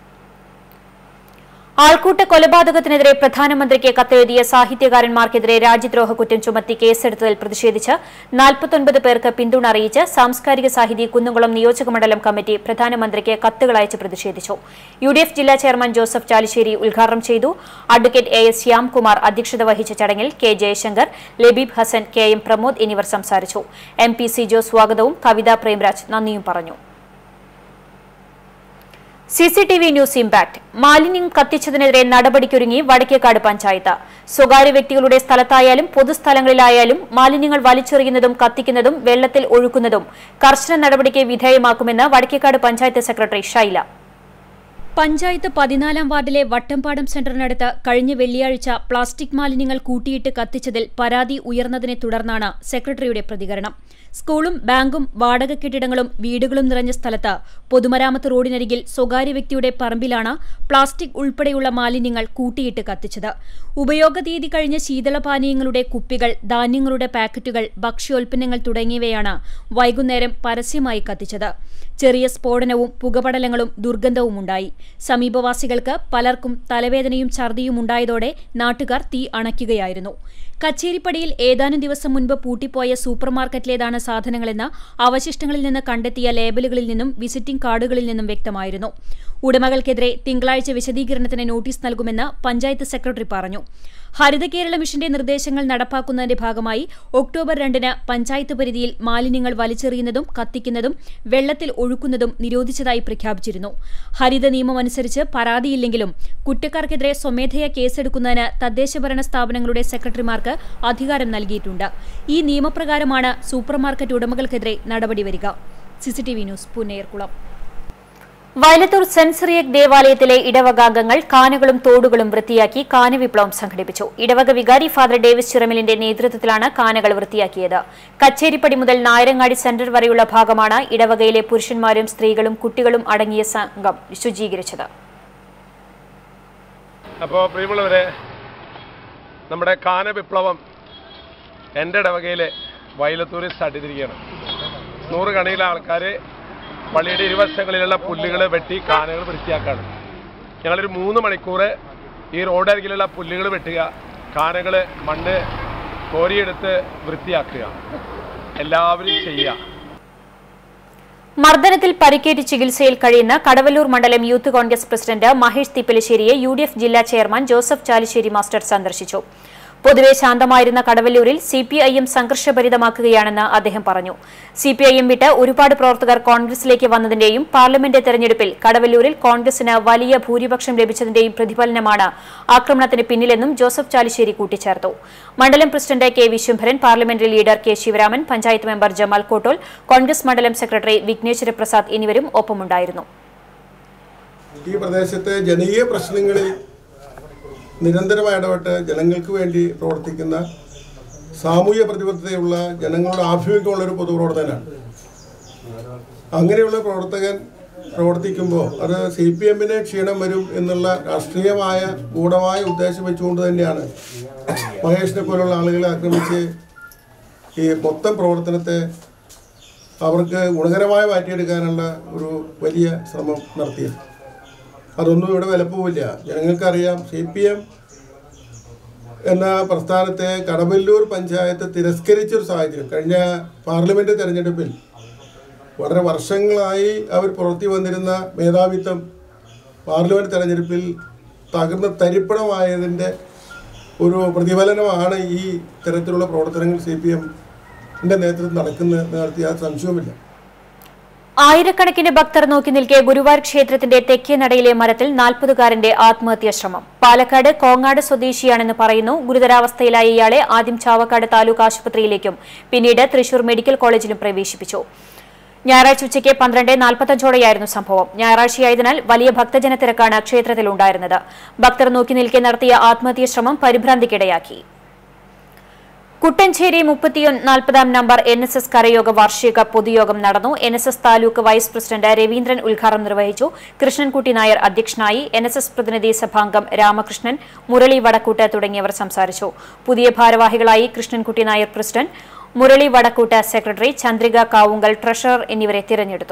ആൾക്കൂട്ട കൊലപാതകത്തിനെതിരെ പ്രധാനമന്ത്രിക്ക് കത്തെഴുതിയ സാഹിത്യകാരന്മാർക്കെതിരെ രാജ്യദ്രോഹ കുറ്റം ചുമത്തി കേസെടുത്തതിൽ പ്രതിഷേധിച്ച് നാൽപ്പത്തൊൻപത് പേർക്ക് പിന്തുണ അറിയിച്ച് സാംസ്കാരിക സാഹിതി കുന്നുകുളം നിയോജകമണ്ഡലം കമ്മിറ്റി പ്രധാനമന്ത്രിക്ക് കത്തുകൾ അയച്ച് പ്രതിഷേധിച്ചു യു ഡി എഫ് ജില്ലാ ചെയർമാൻ ജോസഫ് ചാലിശ്ശേരി ഉദ്ഘാടനം ചെയ്തു അഡ്വക്കേറ്റ് എ എസ് ശ്യാംകുമാർ അധ്യക്ഷത വഹിച്ച ചടങ്ങിൽ K Jayashankar Labeeb Hassan K M Pramod എന്നിവർ സംസാരിച്ചു എം പി സിജോ സ്വാഗതവും കവിത പ്രേംരാജ് നന്ദിയും പറഞ്ഞു C C T V news impact മാലിന്യം കത്തിച്ചതിനെതിരെ നടപടിക്കൊരുങ്ങി വടക്കേക്കാട് പഞ്ചായത്ത് സ്വകാര്യ വ്യക്തികളുടെ സ്ഥലത്തായാലും പൊതുസ്ഥലങ്ങളിലായാലും മാലിന്യങ്ങൾ വലിച്ചെറിയുന്നതും കത്തിക്കുന്നതും വെള്ളത്തിൽ ഒഴുക്കുന്നതും കർശന നടപടിക്ക് വിധേയമാക്കുമെന്ന് വടക്കേക്കാട് പഞ്ചായത്ത് സെക്രട്ടറി ഷൈല പഞ്ചായത്ത് പതിനാലാം വാർഡിലെ വട്ടംപാടം സെന്ററിനടുത്ത് കഴിഞ്ഞ വെള്ളിയാഴ്ച പ്ലാസ്റ്റിക് മാലിന്യങ്ങൾ കൂട്ടിയിട്ട് കത്തിച്ചതിൽ പരാതി ഉയർന്നതിനെ തുടർന്നാണ് സെക്രട്ടറിയുടെ പ്രതികരണം സ്കൂളും ബാങ്കും വാടക കെട്ടിടങ്ങളും വീടുകളും നിറഞ്ഞ സ്ഥലത്ത് പൊതുമരാമത്ത് റോഡിനരികിൽ സ്വകാര്യ വ്യക്തിയുടെ പറമ്പിലാണ് പ്ലാസ്റ്റിക് ഉൾപ്പെടെയുള്ള മാലിന്യങ്ങൾ കൂട്ടിയിട്ട് കത്തിച്ചത് ഉപയോഗതീയതി കഴിഞ്ഞ ശീതളപാനീയങ്ങളുടെ കുപ്പികൾ ധാന്യങ്ങളുടെ പാക്കറ്റുകൾ ഭക്ഷ്യോൽപ്പന്നങ്ങൾ തുടങ്ങിയവയാണ് വൈകുന്നേരം പരസ്യമായി കത്തിച്ചത് ചെറിയ സ്ഫോടനവും പുകപടലങ്ങളും ദുർഗന്ധവും ഉണ്ടായി സമീപവാസികൾക്ക് പലർക്കും തലവേദനയും ഛർദിയും ഉണ്ടായതോടെ നാട്ടുകാർ തീ അണയ്ക്കുകയായിരുന്നു കച്ചേരിപ്പടിയിൽ ഏതാനും ദിവസം മുൻപ് പൂട്ടിപ്പോയ സൂപ്പർമാർക്കറ്റിലേതാണ് സാധനങ്ങളെന്ന് അവശിഷ്ടങ്ങളിൽ നിന്ന് കണ്ടെത്തിയ ലേബലുകളിൽ നിന്നും വിസിറ്റിംഗ് കാർഡുകളിൽ നിന്നും വ്യക്തമായിരുന്നു ഉടമകൾക്കെതിരെ തിങ്കളാഴ്ച വിശദീകരണത്തിന് നോട്ടീസ് നൽകുമെന്ന് പഞ്ചായത്ത് സെക്രട്ടറി പറഞ്ഞു ഹരിത കേരള മിഷന്റെ നിർദ്ദേശങ്ങൾ നടപ്പാക്കുന്നതിന്റെ ഭാഗമായി ഒക്ടോബർ രണ്ടിന് പഞ്ചായത്ത് പരിധിയിൽ മാലിന്യങ്ങൾ വലിച്ചെറിയുന്നതും കത്തിക്കുന്നതും വെള്ളത്തിൽ ഒഴുക്കുന്നതും നിരോധിച്ചതായി പ്രഖ്യാപിച്ചിരുന്നു ഹരിത നിയമമനുസരിച്ച് പരാതിയില്ലെങ്കിലും കുറ്റക്കാർക്കെതിരെ സ്വമേധയാ കേസെടുക്കുന്നതിന് തദ്ദേശഭരണ സ്ഥാപനങ്ങളുടെ സെക്രട്ടറിമാർക്ക് അധികാരം നൽകിയിട്ടുണ്ട് ഈ നിയമപ്രകാരമാണ് സൂപ്പർമാർക്കറ്റ് ഉടമകൾക്കെതിരെ നടപടി വരിക സിസിടിവി ന്യൂസ് പുന്നേർകുളം വയലത്തൂർ സെൻസറിയക് ദേവാലയത്തിലെ ഇടവകാംഗങ്ങൾ കാനകളും തോടുകളും വൃത്തിയാക്കി കാനവിപ്ലവം സംഘടിപ്പിച്ചു ഇടവക വികാരി ഫാദർ ഡേവിസ് ചിറമിലിന്റെ നേതൃത്വത്തിലാണ് കാനകൾ വൃത്തിയാക്കിയത് കച്ചേരിപ്പടി മുതൽ നായരങ്ങാടി സെന്റർ വരെയുള്ള ഭാഗമാണ് ഇടവകയിലെ പുരുഷന്മാരും സ്ത്രീകളും കുട്ടികളും അടങ്ങിയ സംഘം ശുചീകരിച്ചത് അപ്പോൾ പ്രിയമുള്ളവരെ നമ്മുടെ കാന വിപ്ലവം എൻ്റെ ഇടവകയിൽ വയലത്തൂരിൽ സ്റ്റാർട്ട് ചെയ്തിരിക്കുകയാണ് നൂറുകണക്കിലെ ആൾക്കാർ പള്ളിയുടെ ഇരുവശങ്ങളിലുള്ള പുല്ലുകൾ വെട്ടി കാനകൾ വൃത്തിയാക്കാണ് ഞങ്ങളൊരു മൂന്ന് മണിക്കൂർ ഈ റോഡരികിലുള്ള പുല്ലുകൾ വെട്ടുക കാനകൾ മണ്ണ് കോരിയെടുത്ത് വൃത്തിയാക്കുക എല്ലാവരും ചെയ്യുക മർദ്ദനത്തിൽ പരിക്കേറ്റ് ചികിത്സയിൽ കഴിയുന്ന കടവല്ലൂർ മണ്ഡലം യൂത്ത് കോൺഗ്രസ് പ്രസിഡന്റ് മഹേഷ് തിപ്പലശ്ശേരിയെ യു ഡി എഫ് ജില്ലാ ചെയർമാൻ ജോസഫ് ചാലിശ്ശേരി മാസ്റ്റർ സന്ദർശിച്ചു പൊതുവെ ശാന്തമായിരുന്ന കടവല്ലൂരിൽ സി പി ഐ എം സംഘർഷഭരിതമാക്കുകയാണെന്ന് അദ്ദേഹം പറഞ്ഞു സി പി ഐ എം വിട്ട് ഒരുപാട് പ്രവർത്തകർ കോൺഗ്രസിലേക്ക് വന്നതിന്റെയും പാർലമെന്റ് തെരഞ്ഞെടുപ്പിൽ കടവല്ലൂരിൽ കോൺഗ്രസിന് വലിയ ഭൂരിപക്ഷം ലഭിച്ചതിന്റെയും പ്രതിഫലനമാണ് ആക്രമണത്തിന് പിന്നിലെന്നും ജോസഫ് ചാലിശ്ശേരി കൂട്ടിച്ചേർത്തു മണ്ഡലം president K Viswambharan parliamentary leader K Sivaraman panchayat member Jamal Kottol Congress മണ്ഡലം സെക്രട്ടറി വിഘ്നേശ്വര പ്രസാദ് എന്നിവരും ഒപ്പമുണ്ടായിരുന്നു ഈ പ്രദേശത്തെ ജനകീയ പ്രശ്നങ്ങളിൽ നിരന്തരമായി ഇടപെട്ട് ജനങ്ങൾക്ക് വേണ്ടി പ്രവർത്തിക്കുന്ന സാമൂഹ്യ പ്രതിബദ്ധതയുള്ള ജനങ്ങളുടെ ആഭിമുഖ്യമുള്ള ഒരു പൊതുപ്രവർത്തകനാണ് അങ്ങനെയുള്ള പ്രവർത്തകൻ പ്രവർത്തിക്കുമ്പോൾ അത് സി പി എമ്മിന് ക്ഷീണം വരും എന്നുള്ള രാഷ്ട്രീയമായ ഗൂഢമായ ഉദ്ദേശം വെച്ചുകൊണ്ട് തന്നെയാണ് മഹേഷിനെ പോലുള്ള ആളുകളെ ആക്രമിച്ച് ഈ മൊത്തം പ്രവർത്തനത്തെ അവർക്ക് ഗുണകരമായി മാറ്റിയെടുക്കാനുള്ള ഒരു വലിയ ശ്രമം നടത്തിയത് അതൊന്നും ഇവിടെ വിലപ്പോവില്ല ജനങ്ങൾക്കറിയാം സി പി എം എന്ന പ്രസ്ഥാനത്തെ കടവല്ലൂർ പഞ്ചായത്ത് തിരസ്കരിച്ചൊരു സാഹചര്യം കഴിഞ്ഞ പാർലമെന്റ് തെരഞ്ഞെടുപ്പിൽ വളരെ വർഷങ്ങളായി അവർ പുറത്തി വന്നിരുന്ന മേധാവിത്വം പാർലമെന്റ് തെരഞ്ഞെടുപ്പിൽ തകർന്ന് തരിപ്പണമായതിൻ്റെ ഒരു പ്രതിഫലനമാണ് ഈ തരത്തിലുള്ള പ്രവർത്തനങ്ങൾ സി പി എമ്മിൻ്റെ നേതൃത്വം നടക്കുന്ന നേരത്തെ യാതൊരു സംശയവുമില്ല ആയിരക്കണക്കിന് ഭക്തർ നോക്കി നിൽക്കെ ഗുരുവായൂർ ക്ഷേത്രത്തിന്റെ തെക്കേ നടയിലെ മരത്തിൽ നാൽപ്പതുകാരന്റെ ആത്മഹത്യാ ശ്രമം പാലക്കാട് കോങ്ങാട് സ്വദേശിയാണെന്ന് പറയുന്നു ഗുരുതരാവസ്ഥയിലായ ഇയാളെ ആദ്യം ചാവക്കാട് താലൂക്ക് ആശുപത്രിയിലേക്കും പിന്നീട് തൃശൂർ മെഡിക്കൽ കോളേജിലും പ്രവേശിപ്പിച്ചു ഞായറാഴ്ച ഉച്ചയ്ക്ക് പന്ത്രണ്ട് നാൽപ്പത്തഞ്ചോടെയായിരുന്നു സംഭവം ഞായറാഴ്ചയായതിനാൽ വലിയ ഭക്തജന തിരക്കാണ് ക്ഷേത്രത്തിലുണ്ടായിരുന്നത് ഭക്തർ നോക്കി നിൽക്കെ നടത്തിയ ആത്മഹത്യാ ശ്രമം പരിഭ്രാന്തിക്കിടയാക്കി കുട്ടഞ്ചേരി മുപ്പത്തിനാൽപ്പതാം നമ്പർ എൻ എസ് എസ് കരയോഗ വാർഷിക പൊതുയോഗം നടന്നു N S S taluk vice president Raveendran ഉദ്ഘാടനം നിർവഹിച്ചു കൃഷ്ണൻകുട്ടി നായർ അധ്യക്ഷനായി എൻ എസ് എസ് പ്രതിനിധി സഭാംഗം രാമകൃഷ്ണൻ മുരളി വടക്കൂട്ട് തുടങ്ങിയവർ സംസാരിച്ചു പുതിയ ഭാരവാഹികളായി Krishnankutty Nair president Murali Vadakkoot secretary Chandrika Kavungal treasurer എന്നിവരെ തിരഞ്ഞെടുത്തു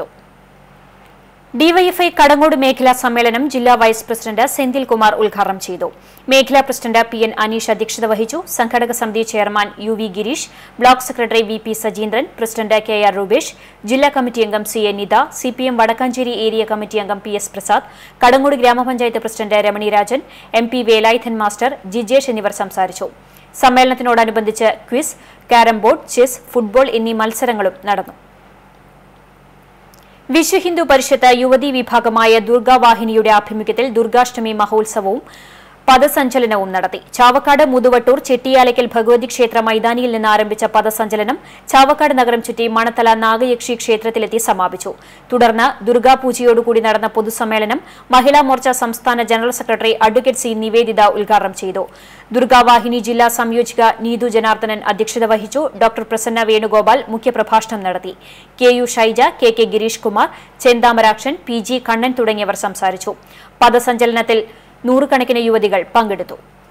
ഡിവൈഎഫ്ഐ കടങ്ങോട് മേഖലാ സമ്മേളനം ജില്ലാ വൈസ് പ്രസിഡന്റ് സെന്തിൽ കുമാർ ഉദ്ഘാടനം ചെയ്തു മേഖലാ പ്രസിഡന്റ് പി എൻ അനീഷ് അധ്യക്ഷത വഹിച്ചു സംഘടക സമിതി chairman U V Gireesh block secretary V P Sajeendran president K R Roopesh ജില്ലാ കമ്മിറ്റി അംഗം C A Nitha C P M Wadakkanchery area committee അംഗം പി എസ് പ്രസാദ് കടങ്ങോട് ഗ്രാമപഞ്ചായത്ത് president Ramani Rajan M P Velayudhan master Jijesh എന്നിവർ സംസാരിച്ചു സമ്മേളനത്തിനോടനുബന്ധിച്ച് quiz carrom board chess football എന്നീ മത്സരങ്ങളും നടന്നു വിശ്വ ഹിന്ദു പരിഷത്ത് യുവതീ വിഭാഗമായ ദുർഗാവാഹിനിയുടെ ആഭിമുഖ്യത്തിൽ ദുർഗാഷ്ടമി മഹോത്സവവും പദസഞ്ചലനവും നടത്തി ചാവക്കാട് മുതുവട്ടൂർ ചെട്ടിയാലയ്ക്കൽ ഭഗവതി ക്ഷേത്ര മൈതാനിയിൽ നിന്ന് ആരംഭിച്ച പദസഞ്ചലനം ചാവക്കാട് നഗരം ചുറ്റി മണത്തല നാഗയക്ഷി ക്ഷേത്രത്തിലെത്തി സമാപിച്ചു തുടർന്ന് ദുർഗാപൂജയോടുകൂടി നടന്ന പൊതുസമ്മേളനം മഹിളാ മോർച്ച സംസ്ഥാന general secretary advocate C Nivedita ഉദ്ഘാടനം ചെയ്തു ദുർഗാവാഹിനി ജില്ലാ സംയോജിക നീതു ജനാർദ്ദനൻ അധ്യക്ഷത വഹിച്ചു ഡോക്ടർ പ്രസന്ന വേണുഗോപാൽ മുഖ്യപ്രഭാഷണം നടത്തി K U Shaija K K Gireesh Kumar Chenthamarakshan P G Kannan തുടങ്ങിയവർ സംസാരിച്ചു പദസഞ്ചലനത്തിൽ നൂറുകണക്കിന് യുവതികൾ പങ്കെടുത്തു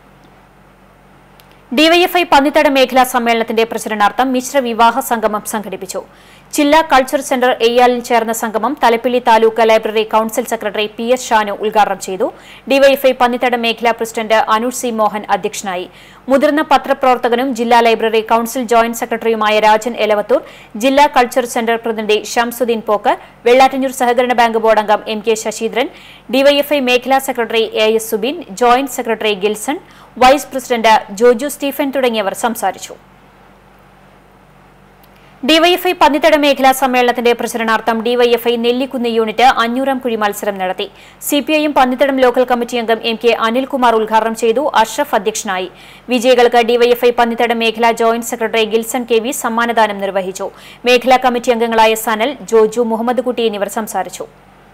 ഡിവൈഎഫ്ഐ പന്നിത്തട മേഖലാ സമ്മേളനത്തിന്റെ പ്രചരണാർത്ഥം മിശ്ര വിവാഹ സംഗമം സംഘടിപ്പിച്ചു ജില്ലാ കൾച്ചർ സെന്റർ എയ്യാലിൽ ചേർന്ന സംഗമം Thalappilly taluk library council secretary P S Shanu ഉദ്ഘാടനം ചെയ്തു ഡിവൈഎഫ്ഐ പന്നിത്തട മേഖലാ പ്രസിഡന്റ് അനുഷ് സി മോഹൻ അധ്യക്ഷനായി മുതിർന്ന പത്രപ്രവർത്തകനും ജില്ലാ ലൈബ്രറി കൌൺസിൽ ജോയിന്റ് സെക്രട്ടറിയുമായ രാജൻ എലവത്തൂർ ജില്ലാ കൾച്ചർ സെന്റർ പ്രതിനിധി ഷംസുദ്ദീൻ പോക്ക് വെള്ളാറ്റഞ്ഞൂർ സഹകരണ ബാങ്ക് ബോർഡ് അംഗം എം കെ ശശീന്ദ്രൻ ഡിവൈഎഫ്ഐ മേഖലാ secretary A S Subin joint secretary Gilson vice president Joju Stephen തുടങ്ങിയവർ സംസാരിച്ചു ഡിവൈഎഫ്ഐ പന്നിത്തട മേഖലാ സമ്മേളനത്തിന്റെ പ്രചരണാർത്ഥം ഡിവൈഎഫ്ഐ നെല്ലിക്കുന്ന് യൂണിറ്റ് അഞ്ഞൂറാം കുഴി മത്സരം നടത്തി സിപിഐഎം പന്നിത്തടം ലോക്കൽ കമ്മിറ്റി അംഗം എം കെ അനിൽകുമാർ ഉദ്ഘാടനം ചെയ്തു അഷ്റഫ് അധ്യക്ഷനായി വിജയികൾക്ക് ഡിവൈഎഫ്ഐ പന്നിത്തടം മേഖലാ joint secretary Gilson K V സമ്മാനദാനം നിർവഹിച്ചു മേഖലാ കമ്മിറ്റി അംഗങ്ങളായ സനൽ ജോജു മുഹമ്മദ് കുട്ടി എന്നിവർ സംസാരിച്ചു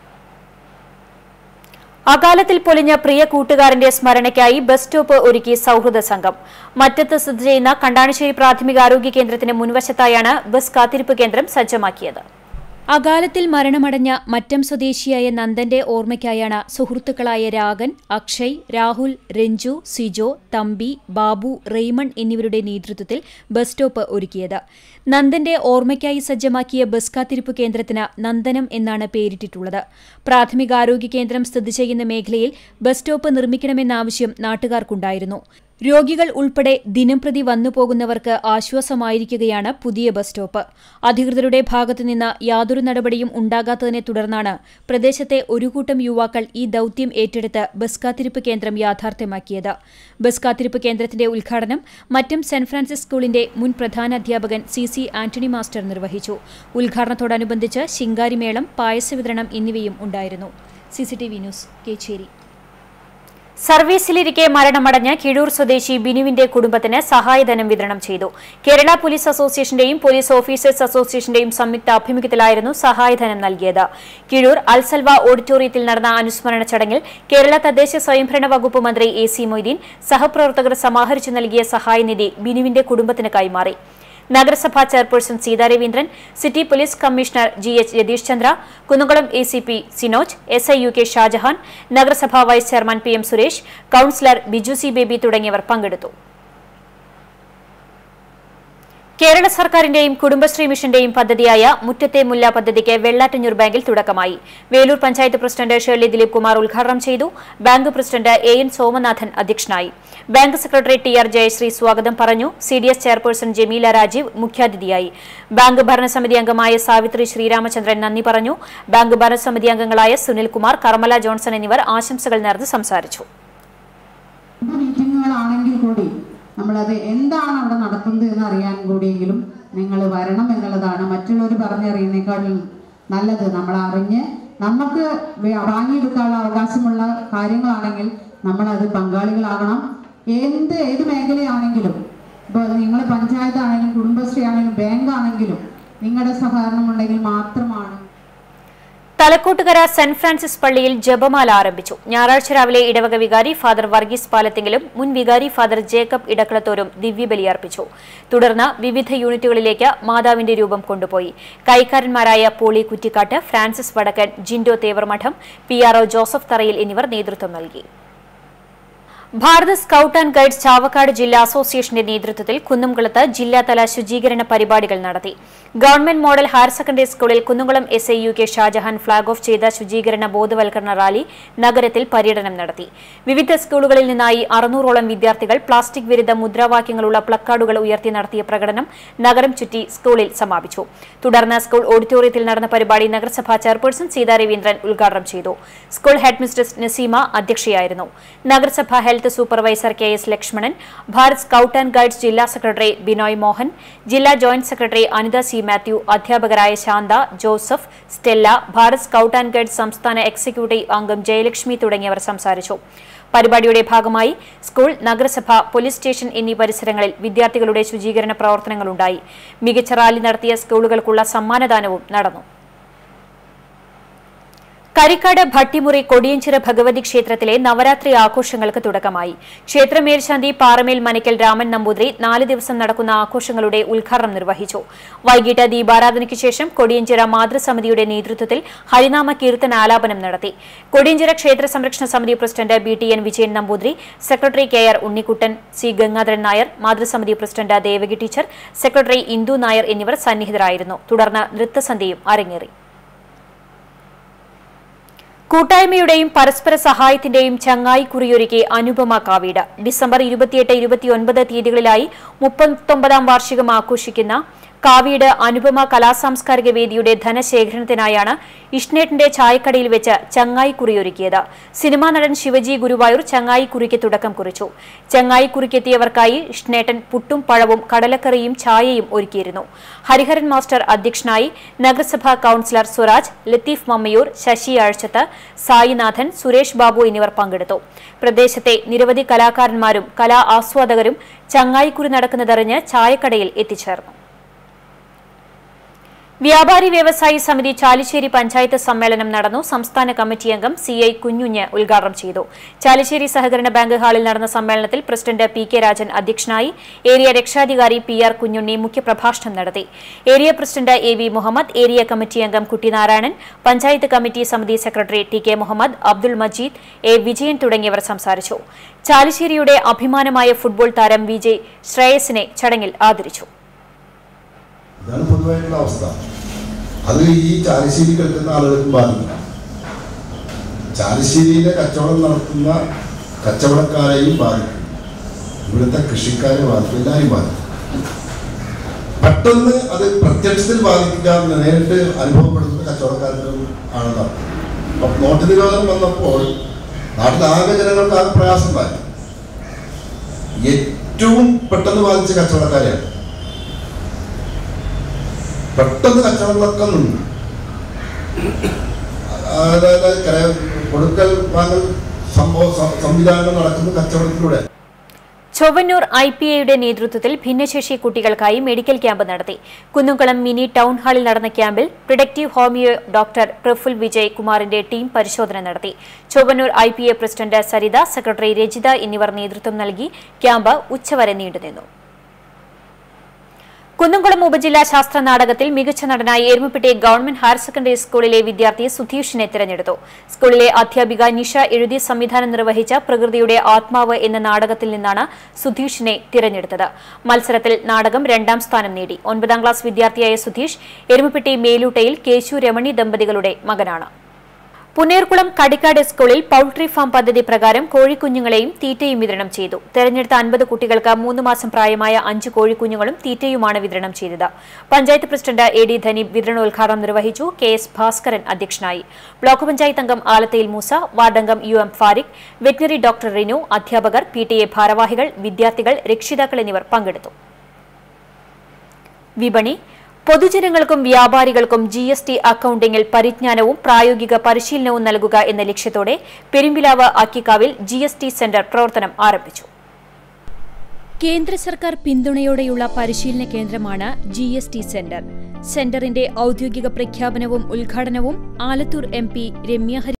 അകാലത്തിൽ പൊലിഞ്ഞ പ്രിയ കൂട്ടുകാരന്റെ സ്മരണയ്ക്കായി ബസ് സ്റ്റോപ്പ് ഒരുക്കി സൌഹൃദ സംഘം മറ്റത്ത് സ്ഥിതി ചെയ്യുന്ന കണ്ടാണിശ്ശേരി പ്രാഥമികാരോഗ്യ കേന്ദ്രത്തിന് മുൻവശത്തായാണ് ബസ് കാത്തിരിപ്പ് കേന്ദ്രം സജ്ജമാക്കിയത് അകാലത്തിൽ മരണമടഞ്ഞ മറ്റം സ്വദേശിയായ നന്ദന്റെ ഓർമ്മയ്ക്കായാണ് സുഹൃത്തുക്കളായ രാഗൻ അക്ഷയ് രാഹുൽ രഞ്ജു സിജോ തമ്പി ബാബു റെയ്മൺ എന്നിവരുടെ നേതൃത്വത്തിൽ ബസ് സ്റ്റോപ്പ് ഒരുക്കിയത് നന്ദന്റെ ഓർമ്മയ്ക്കായി സജ്ജമാക്കിയ ബസ് കാത്തിരിപ്പ് കേന്ദ്രത്തിന് നന്ദനം എന്നാണ് പേരിട്ടിട്ടുള്ളത് പ്രാഥമികാരോഗ്യ കേന്ദ്രം സ്ഥിതി ചെയ്യുന്ന മേഖലയിൽ ബസ് സ്റ്റോപ്പ് നിർമ്മിക്കണമെന്ന ആവശ്യം നാട്ടുകാർക്കുണ്ടായിരുന്നു രോഗികൾ ഉൾപ്പെടെ ദിനംപ്രതി വന്നുപോകുന്നവർക്ക് ആശ്വാസമായിരിക്കുകയാണ് പുതിയ ബസ് സ്റ്റോപ്പ് അധികൃതരുടെ ഭാഗത്തുനിന്ന് യാതൊരു നടപടിയും ഉണ്ടാകാത്തതിനെ തുടർന്നാണ് പ്രദേശത്തെ ഒരു കൂട്ടം യുവാക്കൾ ഈ ദൌത്യം ഏറ്റെടുത്ത് ബസ് കാത്തിരിപ്പ് കേന്ദ്രം യാഥാർത്ഥ്യമാക്കിയത് ബസ് കാത്തിരിപ്പ് കേന്ദ്രത്തിന്റെ ഉദ്ഘാടനം മറ്റം സെന്റ് ഫ്രാൻസിസ് സ്കൂളിന്റെ മുൻ പ്രധാനാധ്യാപകൻ സി സി ആന്റണി മാസ്റ്റർ നിർവഹിച്ചു ഉദ്ഘാടനത്തോടനുബന്ധിച്ച് ശിങ്കാരിമേളം പായസ വിതരണം എന്നിവയും ഉണ്ടായിരുന്നു സിസിടിവി ന്യൂസ് കേച്ചേരി സർവീസിലിരിക്കെ മരണമടഞ്ഞ കിഴൂർ സ്വദേശി ബിനുവിന്റെ കുടുംബത്തിന് സഹായധനം വിതരണം ചെയ്തു കേരള പോലീസ് അസോസിയേഷന്റെയും പോലീസ് ഓഫീസേഴ്സ് അസോസിയേഷന്റെയും സംയുക്ത ആഭിമുഖ്യത്തിലായിരുന്നു സഹായധനം നൽകിയത് കിഴൂർ അൽസൽവ ഓഡിറ്റോറിയത്തിൽ നടന്ന അനുസ്മരണ ചടങ്ങിൽ കേരള തദ്ദേശ സ്വയംഭരണ വകുപ്പ് മന്ത്രി എ സി മൊയ്തീൻ സഹപ്രവർത്തകർ സമാഹരിച്ചു നൽകിയ സഹായനിധി ബിനുവിന്റെ കുടുംബത്തിന് കൈമാറി നഗരസഭാ chairperson Seetha Raveendran city police commissioner G H Yathish Chandra Kunnamkulam A C P Sinoj S I U K Shajahan നഗരസഭാ vice chairman P M Suresh councillor Biju C Baby തുടങ്ങിയവർ പങ്കെടുത്തു കേരള സർക്കാരിന്റെയും കുടുംബശ്രീ മിഷന്റെയും പദ്ധതിയായ മുറ്റത്തെ മുല്ല പദ്ധതിക്ക് വെള്ളാറ്റഞ്ഞൂർ ബാങ്കിൽ തുടക്കമായി വേലൂർ പഞ്ചായത്ത് പ്രസിഡന്റ് ഷേർലി ദിലീപ് കുമാർ ഉദ്ഘാടനം ചെയ്തു bank president A N Somanathan അധ്യക്ഷനായി bank secretary T R Jayasree സ്വാഗതം പറഞ്ഞു C D S chairperson Jameela Rajeev മുഖ്യാതിഥിയായി ബാങ്ക് ഭരണസമിതി അംഗമായ സാവിത്രി ശ്രീരാമചന്ദ്രൻ നന്ദി പറഞ്ഞു ബാങ്ക് ഭരണസമിതി അംഗങ്ങളായ സുനിൽകുമാർ കർമ്മല ജോൺസൺ എന്നിവർ ആശംസകൾ നേർന്ന് സംസാരിച്ചു മീറ്റിങ്ങുകളാണെങ്കിൽ കൂടി നമ്മളത് എന്താണ് അവിടെ നടക്കുന്നത് എന്ന് അറിയാൻ കൂടിയെങ്കിലും നിങ്ങൾ വരണം എന്നുള്ളതാണ് മറ്റുള്ളവർ പറഞ്ഞറിയുന്നേക്കാളും നല്ലത് നമ്മൾ അറിഞ്ഞ് നമുക്ക് വേ- വാങ്ങിയെടുക്കാനുള്ള അവകാശമുള്ള കാര്യങ്ങളാണെങ്കിൽ നമ്മളത് പങ്കാളികളാകണം എന്ത് ഏത് മേഖലയാണെങ്കിലും ഇപ്പോൾ നിങ്ങൾ പഞ്ചായത്താണെങ്കിലും കുടുംബശ്രീ ആണെങ്കിലും ബാങ്ക് ആണെങ്കിലും നിങ്ങളുടെ സഹകരണം ഉണ്ടെങ്കിൽ മാത്രമാണ് തലക്കോട്ടുകര സെന്റ് ഫ്രാൻസിസ് പള്ളിയിൽ ജപമാല ആരംഭിച്ചു ഞായറാഴ്ച രാവിലെ ഇടവക വികാരി ഫാദർ വർഗീസ് പാലത്തിങ്കിലും മുൻ വികാരി ഫാദർ ജേക്കബ് ഇടക്കളത്തോരും ദിവ്യബലിയർപ്പിച്ചു തുടർന്ന് വിവിധ യൂണിറ്റുകളിലേക്ക് മാതാവിന്റെ രൂപം കൊണ്ടുപോയി കൈക്കാരന്മാരായ poly Kuttikkatt Francis Vadakkan Jindo Thevarmadom P R O Joseph Tharayil എന്നിവർ നേതൃത്വം നൽകി Bharat scout and guides Chavakkad ജില്ലാ അസോസിയേഷന്റെ നേതൃത്വത്തിൽ കുന്നംകുളത്ത് ജില്ലാതല ശുചീകരണ പരിപാടികൾ നടത്തി ഗവൺമെന്റ് മോഡൽ ഹയർ സെക്കൻഡറി സ്കൂളിൽ Kunnamkulam S I U K Shajahan flag off ചെയ്ത ശുചീകരണ ബോധവൽക്കരണ റാലി നഗരത്തിൽ പര്യടനം നടത്തി വിവിധ സ്കൂളുകളിൽ നിന്നായി അറുന്നൂറോളം വിദ്യാർത്ഥികൾ പ്ലാസ്റ്റിക് വിരുദ്ധ മുദ്രാവാക്യങ്ങളുള്ള പ്ലക്കാർഡുകൾ ഉയർത്തി നടത്തിയ പ്രകടനം നഗരം ചുറ്റി സ്കൂളിൽ സമാപിച്ചു തുടർന്ന് സ്കൂൾ ഓഡിറ്റോറിയത്തിൽ നടന്ന പരിപാടി നഗരസഭാ ചെയർപേഴ്സൺ സീതാ രവീന്ദ്രൻ ഉദ്ഘാടനം ചെയ്തു സ്കൂൾ ഹെഡ് മിസ്ട്രസ് നസീമ അധ്യക്ഷയായിരുന്നു നഗരസഭാ health supervisor K S Lakshmanan Bharat scout and guides ജില്ലാ സെക്രട്ടറി ബിനോയ് മോഹൻ ജില്ലാ joint secretary Anitha C Mathew അധ്യാപകരായ Shantha Joseph Stella Bharat scout and guides സംസ്ഥാന എക്സിക്യൂട്ടീവ് അംഗം ജയലക്ഷ്മി തുടങ്ങിയവർ സംസാരിച്ചു പരിപാടിയുടെ ഭാഗമായി സ്കൂൾ നഗരസഭ പോലീസ് സ്റ്റേഷൻ എന്നീ പരിസരങ്ങളിൽ വിദ്യാർത്ഥികളുടെ ശുചീകരണ പ്രവർത്തനങ്ങളുണ്ടായി മികച്ച റാലി നടത്തിയ സ്കൂളുകൾക്കുള്ള സമ്മാനദാനവും നടന്നു കരിക്കാട് ഭട്ടിമുറി കൊടിയഞ്ചിറ ഭഗവതി ക്ഷേത്രത്തിലെ നവരാത്രി ആഘോഷങ്ങൾക്ക് തുടക്കമായി ക്ഷേത്ര മേൽശാന്തി പാറമേൽ മനക്കൽ രാമൻ നമ്പൂതിരി നാല് ദിവസം നടക്കുന്ന ആഘോഷങ്ങളുടെ ഉദ്ഘാടനം നിർവഹിച്ചു വൈകിട്ട് ദീപാരാധനയ്ക്ക് ശേഷം കൊടിയഞ്ചിറ മാതൃസമിതിയുടെ നേതൃത്വത്തിൽ ഹരിനാമ കീർത്തന ആലാപനം നടത്തി കൊടിയഞ്ചിറ ക്ഷേത്ര സംരക്ഷണ സമിതി president B T N Vijayan Namboothiri secretary K R Unnikuttan C Gangadharan Nair മാതൃസമിതി president Devaki teacher secretary Indu Nair എന്നിവർ സന്നിഹിതരായിരുന്നു തുടർന്ന് നൃത്തസന്ധ്യയും അരങ്ങേറി കൂട്ടായ്മയുടെയും പരസ്പര സഹായത്തിന്റെയും ചങ്ങായി കുറിയൊരുക്കി അനുപമ കാവീട് ഡിസംബർ ഇരുപത്തിയെട്ട് ഇരുപത്തിയൊൻപത് തീയതികളിലായി മുപ്പത്തൊമ്പതാം വാർഷികം ആഘോഷിക്കുന്ന കാവീട് അനുപമ കലാസാംസ്കാരിക വേദിയുടെ ധനശേഖരണത്തിനായാണ് ഇഷ്ണേട്ടിന്റെ ചായക്കടയിൽ വെച്ച് ചങ്ങായി കുറിയൊരുക്കിയത് സിനിമാ നടൻ ശിവജി ഗുരുവായൂർ ചങ്ങായി കുറിക്ക് തുടക്കം കുറിച്ചു ചങ്ങായി കുറിക്കെത്തിയവർക്കായി ഇഷ്ണേട്ടൻ പുട്ടും പഴവും കടലക്കറിയും ചായയും ഒരുക്കിയിരുന്നു ഹരിഹരൻ മാസ്റ്റർ അധ്യക്ഷനായി നഗരസഭാ കൌൺസിലർ സ്വരാജ് ലത്തീഫ് മമ്മയൂർ ശശി ആഴ്ചത്ത് സായിനാഥൻ സുരേഷ് ബാബു എന്നിവർ പങ്കെടുത്തു പ്രദേശത്തെ നിരവധി കലാകാരന്മാരും കലാ ആസ്വാദകരും ചങ്ങായിക്കുറി നടക്കുന്നതറിഞ്ഞ് ചായക്കടയിൽ എത്തിച്ചേർന്നു വ്യാപാരി വ്യവസായി സമിതി ചാലിശ്ശേരി പഞ്ചായത്ത് സമ്മേളനം നടന്നു സംസ്ഥാന കമ്മിറ്റി അംഗം സി ഐ കുഞ്ഞുഞ്ഞ് ഉദ്ഘാടനം ചെയ്തു ചാലിശ്ശേരി സഹകരണ ബാങ്ക് ഹാളിൽ നടന്ന സമ്മേളനത്തിൽ പ്രസിഡന്റ് പി കെ രാജൻ അധ്യക്ഷനായി ഏരിയ രക്ഷാധികാരി പി ആർ കുഞ്ഞുണ്ണി മുഖ്യപ്രഭാഷണം നടത്തി area president A V Muhammad area committee അംഗം കുട്ടിനാരായണൻ പഞ്ചായത്ത് കമ്മിറ്റി സമിതി secretary T K Muhammad Abdul Majeed A Vijayan തുടങ്ങിയവർ സംസാരിച്ചു ചാലിശ്ശേരിയുടെ അഭിമാനമായ ഫുട്ബോൾ താരം വിജയ് ശ്രേയസിനെ ചടങ്ങിൽ ആദരിച്ചു ഇതാണ് പൊതുവായിട്ടുള്ള അവസ്ഥ അത് ഈ ചാലശ്ശേരി കേൾക്കുന്ന ആളുകൾക്കും ബാധിക്കും ചാലശ്ശേരിയിലെ കച്ചവടം നടത്തുന്ന കച്ചവടക്കാരെയും ബാധിക്കും ഇവിടുത്തെ കൃഷിക്കാരെ ബാധിക്കും എല്ലാവരെയും ബാധിക്കും പെട്ടെന്ന് അത് പ്രത്യക്ഷത്തിൽ ബാധിക്കുക നേരിട്ട് അനുഭവപ്പെടുന്നത് കച്ചവടക്കാർക്കും ആണെന്നാണ് അപ്പം നോട്ട് നിരോധനം വന്നപ്പോൾ നാട്ടിലാകെ ജനങ്ങൾക്ക് ആകെ പ്രയാസം ഉണ്ടായി ഏറ്റവും പെട്ടെന്ന് ബാധിച്ച കച്ചവടക്കാരെയാണ് പെട്ടെന്ന് കച്ചവടങ്ങളൊക്കെ നിന്നു അതായത് കര- കൊടുക്കൽ വാങ്ങൽ സംഭവ സം- സംവിധാനങ്ങൾ നടക്കുന്ന കച്ചവടത്തിലൂടെ ചൊവ്വന്നൂർ ഐ പി എയുടെ നേതൃത്വത്തിൽ ഭിന്നശേഷി കുട്ടികൾക്കായി മെഡിക്കൽ ക്യാമ്പ് നടത്തി കുന്നുംകുളം മിനി ടൗൺ ഹാളിൽ നടന്ന ക്യാമ്പിൽ productive homeo doctor Praful Vijay കുമാറിന്റെ ടീം പരിശോധന നടത്തി Chovvannur I P A president Saritha secretary Rajitha എന്നിവർ നേതൃത്വം നൽകി ക്യാമ്പ് ഉച്ചവരെ നീണ്ടുനിന്നു കുന്നംകുളം ഉപജില്ലാ ശാസ്ത്ര നാടകത്തിൽ മികച്ച നടനായി എരുമപ്പെട്ടി ഗവൺമെന്റ് ഹയർ സെക്കൻഡറി സ്കൂളിലെ വിദ്യാർത്ഥി സുധീഷിനെ തിരഞ്ഞെടുത്തു സ്കൂളിലെ അധ്യാപിക നിഷ എഴുതി സംവിധാനം നിർവഹിച്ച പ്രകൃതിയുടെ ആത്മാവ് എന്ന നാടകത്തിൽ നിന്നാണ് സുധീഷിനെ തിരഞ്ഞെടുത്തത് മത്സരത്തിൽ നാടകം രണ്ടാം സ്ഥാനം നേടി ഒൻപതാം ക്ലാസ് വിദ്യാർത്ഥിയായ സുധീഷ് എരുമപ്പെട്ടി മേലൂട്ടയിൽ കേശു രമണി ദമ്പതികളുടെ മകനാണ് പുന്നേർകുളം കടിക്കാട് സ്കൂളിൽ പൌൾട്രി ഫാം പദ്ധതി പ്രകാരം കോഴിക്കുഞ്ഞുങ്ങളെയും തീറ്റയും വിതരണം ചെയ്തു തെരഞ്ഞെടുത്ത അൻപത് കുട്ടികൾക്ക് മൂന്ന് മാസം പ്രായമായ അഞ്ച് കോഴിക്കുഞ്ഞുങ്ങളും തീറ്റയുമാണ് വിതരണം ചെയ്തത് panchayat president A D Dhaneeb വിതരണോദ്ഘാടനം നിർവഹിച്ചു കെ എസ് ഭാസ്കരൻ അധ്യക്ഷനായി ബ്ലോക്ക് പഞ്ചായത്ത് അംഗം ആലത്തയിൽ മൂസ വാർഡംഗം U M Fariq veterinary doctor Rinu അധ്യാപകർ പി ടി എ ഭാരവാഹികൾ വിദ്യാർത്ഥികൾ രക്ഷിതാക്കൾ എന്നിവർ പങ്കെടുത്തു വിപണി പൊതുജനങ്ങൾക്കും വ്യാപാരികൾക്കും ജി എസ് ടി അക്കൌണ്ടിംഗിൽ പരിജ്ഞാനവും പ്രായോഗിക പരിശീലനവും നൽകുക എന്ന ലക്ഷ്യത്തോടെ പെരുമ്പിലാവ് അക്കിക്കാവിൽ ജി എസ് ടി സെന്റർ പ്രവർത്തനം ആരംഭിച്ചു കേന്ദ്ര സർക്കാർ പിന്തുണയോടെയുള്ള പരിശീലന കേന്ദ്രമാണ് ജി എസ് ടി സെന്റർ സെന്ററിന്റെ ഔദ്യോഗിക പ്രഖ്യാപനവും ഉദ്ഘാടനവും ആലത്തൂർ എം പി രമ്യ ഹരി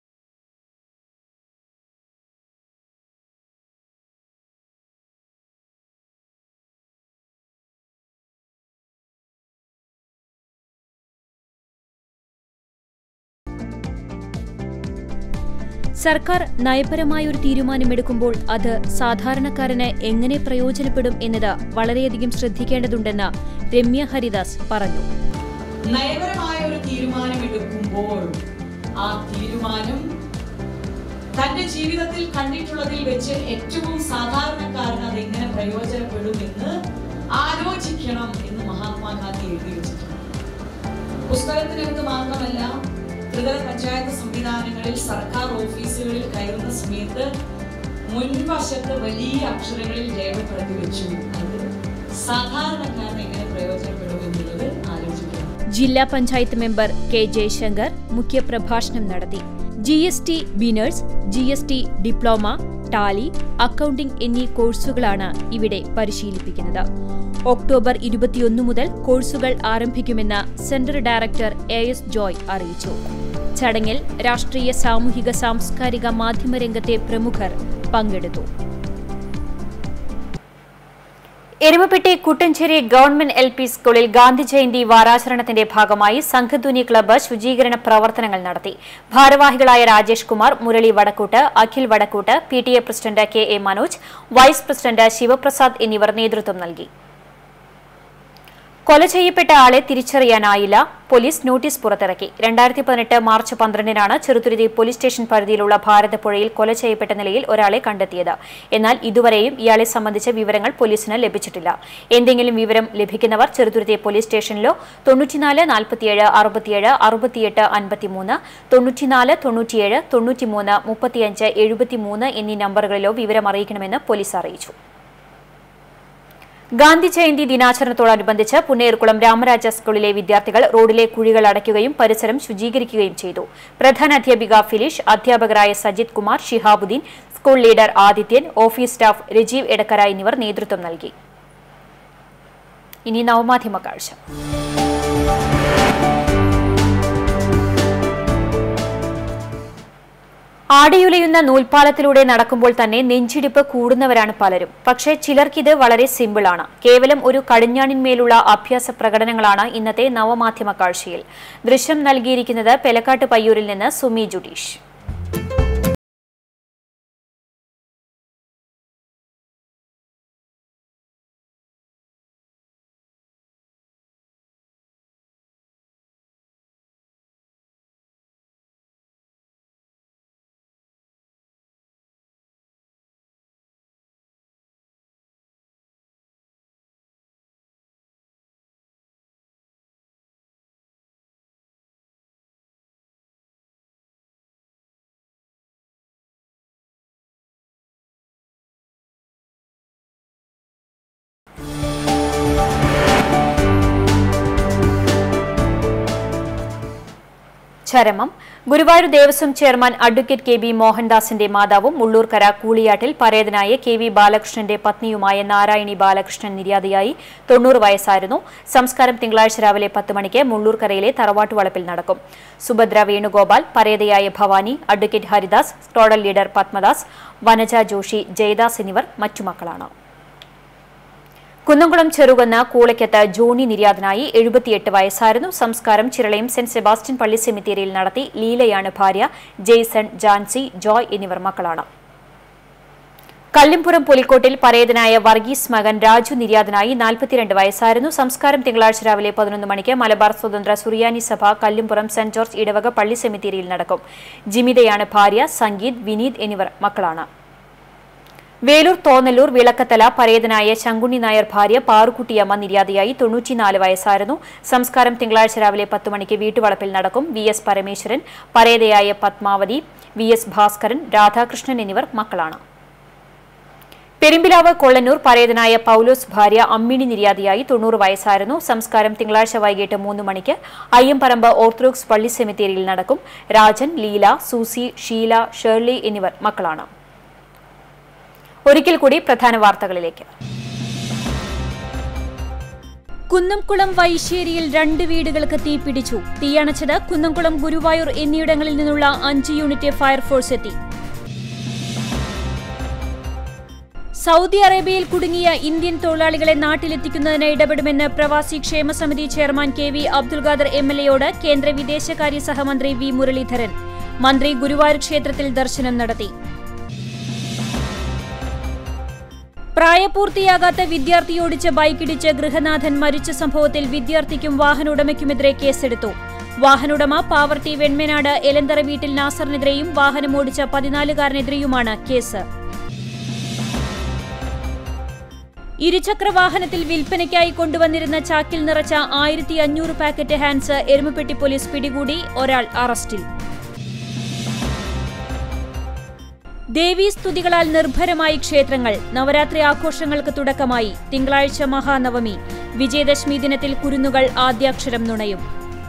സർക്കാർ നയപരമായ ഒരു തീരുമാനമെടുക്കുമ്പോൾ അത് സാധാരണക്കാരന് എങ്ങനെ പ്രയോജനപ്പെടും എന്നത് വളരെയധികം ശ്രദ്ധിക്കേണ്ടതുണ്ടെന്ന് രമ്യ ഹരിദാസ് പറഞ്ഞു നയപരമായ ഒരു തീരുമാനമെടുക്കുമ്പോൾ ആ തീരുമാനം തന്റെ ജീവിതത്തിൽ കണ്ടിട്ടുള്ളതിൽ വെച്ച് ഏറ്റവും സാധാരണക്കാരന് അത് എങ്ങനെ പ്രയോജനപ്പെടുമെന്ന് ആലോചിക്കണം എന്ന് മഹാത്മാഗാന്ധി എഴുതി വെച്ചിട്ടുണ്ട് പുസ്തകത്തിനകത്ത് മാത്രമല്ല ത്രിതല പഞ്ചായത്ത് സംവിധാനങ്ങളിൽ സർക്കാർ ഓഫീസുകളിൽ കയറുന്ന സമയത്ത് മുൻവശത്ത് വലിയ അക്ഷരങ്ങളിൽ രേഖപ്പെടുത്തി വെച്ചു അത് സാധാരണക്കാരന് എങ്ങനെ പ്രയോജനപ്പെടും എന്നുള്ളത് ആലോചിക്കണം ജില്ലാ പഞ്ചായത്ത് മെമ്പർ കെ ജയശങ്കർ മുഖ്യപ്രഭാഷണം നടത്തി G S T beginners G S T diploma tally accounting എന്നീ കോഴ്സുകളാണ് ഇവിടെ പരിശീലിപ്പിക്കുന്നത് ഒക്ടോബർ ഇരുപത്തിയൊന്ന് മുതൽ കോഴ്സുകൾ ആരംഭിക്കുമെന്ന് centre director A S Joy അറിയിച്ചു ചടങ്ങിൽ രാഷ്ട്രീയ സാമൂഹിക സാംസ്കാരിക മാധ്യമരംഗത്തെ പ്രമുഖർ പങ്കെടുത്തു Erumapetty Kuttanchery government L P സ്കൂളിൽ ഗാന്ധി ജയന്തി വാരാചരണത്തിന്റെ ഭാഗമായി സംഘധ്വനി ക്ലബ്ബ് ശുചീകരണ പ്രവർത്തനങ്ങൾ നടത്തി ഭാരവാഹികളായ Rajesh Kumar Murali Vadakkoot Akhil Vadakkoot P T A president K A Manoj vice president Sivaprasad എന്നിവർ നേതൃത്വം നൽകി കൊല ചെയ്യപ്പെട്ട ആളെ തിരിച്ചറിയാനായില്ല പോലീസ് നോട്ടീസ് പുറത്തിറക്കി രണ്ടായിരത്തി പതിനെട്ട് മാർച്ച് പന്ത്രണ്ടിനാണ് ചെറുതുരുത്തി പോലീസ് സ്റ്റേഷൻ പരിധിയിലുള്ള ഭാരതപ്പുഴയിൽ കൊല ചെയ്യപ്പെട്ട നിലയിൽ ഒരാളെ കണ്ടെത്തിയത് എന്നാൽ ഇതുവരെയും ഇയാളെ സംബന്ധിച്ച വിവരങ്ങൾ പോലീസിന് ലഭിച്ചിട്ടില്ല എന്തെങ്കിലും വിവരം ലഭിക്കുന്നവർ ചെറുതുരുത്തി പോലീസ് സ്റ്റേഷനിലോ തൊണ്ണൂറ്റിനാല് നാൽപ്പത്തിയേഴ് അറുപത്തിയേഴ് അറുപത്തിയെട്ട് അൻപത്തിമൂന്ന് തൊണ്ണൂറ്റിനാല് തൊണ്ണൂറ്റിയേഴ് തൊണ്ണൂറ്റിമൂന്ന് മുപ്പത്തിയഞ്ച് എഴുപത്തിമൂന്ന് എന്നീ നമ്പറുകളിലോ വിവരം അറിയിക്കണമെന്ന് പോലീസ് അറിയിച്ചു ഗാന്ധി ജയന്തി ദിനാചരണത്തോടനുബന്ധിച്ച് പുന്നേർകുളം രാമരാജ സ്കൂളിലെ വിദ്യാർത്ഥികൾ റോഡിലെ കുഴികൾ അടയ്ക്കുകയും പരിസരം ശുചീകരിക്കുകയും ചെയ്തു പ്രധാനാധ്യാപിക ഫിലിഷ് അധ്യാപകരായ Sajith Kumar Shihabuddin school leader Adithyan office staff Rajeev Edakkara എന്നിവർ നേതൃത്വം നൽകി ഇനി നവമാധ്യമ കാഴ്ച ആടിയുലയുന്ന നൂൽപ്പാലത്തിലൂടെ നടക്കുമ്പോൾ തന്നെ നെഞ്ചിടിപ്പ് കൂടുന്നവരാണ് പലരും പക്ഷേ ചിലർക്കിത് വളരെ സിമ്പിളാണ് കേവലം ഒരു കടിഞ്ഞാണിന്മേലുള്ള അഭ്യാസ പ്രകടനങ്ങളാണ് ഇന്നത്തെ നവമാധ്യമ കാഴ്ചയിൽ ദൃശ്യം നൽകിയിരിക്കുന്നത് പെലക്കാട്ട് പയ്യൂരിൽ നിന്ന് സുമി ജുഡീഷ് ചരമം Guruvayur Devaswom chairman advocate K B മോഹൻദാസിന്റെ മാതാവും മുള്ളൂർക്കര കൂളിയാട്ടിൽ പരേതനായ കെ വി ബാലകൃഷ്ണന്റെ പത്നിയുമായ നാരായണി ബാലകൃഷ്ണൻ നിര്യാതയായി തൊണ്ണൂറ് വയസ്സായിരുന്നു സംസ്കാരം തിങ്കളാഴ്ച രാവിലെ പത്ത് മണിക്ക് മുള്ളൂർക്കരയിലെ തറവാട്ട് വളപ്പിൽ നടക്കും സുഭദ്ര വേണുഗോപാൽ പരേതയായ ഭവാനി അഡ്വക്കേറ്റ് ഹരിദാസ് ടോഡൽ ലീഡർ പത്മദാസ് വനജ ജോഷി ജയദാസ് എന്നിവർ മറ്റു മക്കളാണ് കുന്നംകുളം ചെറുകുന്ന കൂളയ്ക്കത്ത് ജോണി നിര്യാതനായി എഴുപത്തിയെട്ട് വയസ്സായിരുന്നു സംസ്കാരം ചിരളയും സെന്റ് സെബാസ്റ്റ്യൻ പള്ളി സെമിത്തേരിയിൽ നടത്തി ലീലയാണ് ഭാര്യ ജെയ്സൺ ജാൻസി ജോയ് എന്നിവർ മക്കളാണ് കല്ലിംപുറം പുലിക്കോട്ടിൽ പരേതനായ വർഗീസ് മകൻ രാജു നിര്യാതനായി നാൽപ്പത്തിരണ്ട് വയസ്സായിരുന്നു സംസ്കാരം തിങ്കളാഴ്ച രാവിലെ പതിനൊന്ന് മണിക്ക് മലബാർ സ്വതന്ത്ര സുറിയാനി സഭ കല്ലിംപുറം സെന്റ് ജോർജ് ഇടവക പള്ളി സെമിത്തേരിയിൽ നടക്കും ജിമിതയാണ് ഭാര്യ സംഗീത് വിനീത് എന്നിവർ മക്കളാണ് വേലൂർ തോന്നല്ലൂർ വിളക്കത്തല പരേതനായ ശങ്കുണ്ണി നായർ ഭാര്യ പാറുക്കുട്ടിയമ്മ നിര്യാതയായി തൊണ്ണൂറ്റിനാല് വയസ്സായിരുന്നു സംസ്കാരം തിങ്കളാഴ്ച രാവിലെ പത്ത് മണിക്ക് വീട്ടുവളപ്പിൽ നടക്കും വി എസ് പരമേശ്വരൻ പരേതയായ പത്മാവതി വി എസ് ഭാസ്കരൻ രാധാകൃഷ്ണൻ എന്നിവർ മക്കളാണ് പെരുമ്പിലാവ് കൊള്ളന്നൂർ പരേതനായ പൌലോസ് ഭാര്യ അമ്മിണി നിര്യാതയായി തൊണ്ണൂറ് വയസ്സായിരുന്നു സംസ്കാരം തിങ്കളാഴ്ച വൈകിട്ട് മൂന്ന് മണിക്ക് അയ്യമ്പറമ്പ് ഓർത്തഡോക്സ് പള്ളി സെമിത്തേരിയിൽ നടക്കും രാജൻ ലീല സൂസി ഷീല ഷേർലി എന്നിവർ മക്കളാണ് ഒരിക്കൽ കൂടി പ്രധാന വാർത്തകളിലേക്ക് കുന്നംകുളം വൈശ്ശേരിയിൽ രണ്ട് വീടുകൾക്ക് തീപിടിച്ചു തീയണച്ചത് കുന്നംകുളം ഗുരുവായൂർ എന്നിയിടങ്ങളിൽ നിന്നുള്ള അഞ്ച് യൂണിറ്റ് ഫയർഫോഴ്സ് എത്തി സൗദി അറേബ്യയിൽ കുടുങ്ങിയ ഇന്ത്യൻ തൊഴിലാളികളെ നാട്ടിലെത്തിക്കുന്നതിന് ഇടപെടുമെന്ന് പ്രവാസി ക്ഷേമ സമിതി chairman K V Abdul Khader M L എയോട് കേന്ദ്ര വിദേശകാര്യ സഹമന്ത്രി വി മുരളീധരൻ മന്ത്രി ഗുരുവായൂർ ക്ഷേത്രത്തിൽ ദർശനം നടത്തി പ്രായപൂർത്തിയാകാത്ത വിദ്യാർത്ഥി ഓടിച്ച ബൈക്കിടിച്ച് ഗൃഹനാഥൻ മരിച്ച സംഭവത്തിൽ വിദ്യാർത്ഥിക്കും വാഹനോടമയ്ക്കുമെതിരെ കേസെടുത്തു വാഹനോടമ പാവർട്ടി വെൺമനാട് എലന്തറ വീട്ടിൽ നാസറിനെതിരെയും വാഹനം ഓടിച്ച പതിനാലുകാരനെതിരെയുമാണ് കേസ് ഇരുചക്ര വാഹനത്തിൽ വിൽപ്പനയ്ക്കായി കൊണ്ടുവന്നിരുന്ന ചാക്കിൽ നിറച്ച ആയിരത്തി അഞ്ഞൂറ് പാക്കറ്റ് ഹാൻസ് എരുമപ്പെട്ടി പോലീസ് പിടികൂടി ഒരാൾ അറസ്റ്റിൽ ദേവീസ്തുതികളാൽ നിർഭരമായി ക്ഷേത്രങ്ങൾ നവരാത്രി ആഘോഷങ്ങൾക്ക് തുടക്കമായി തിങ്കളാഴ്ച മഹാനവമി വിജയദശമി ദിനത്തിൽ കുരുന്നുകൾ ആദ്യാക്ഷരം നുണയും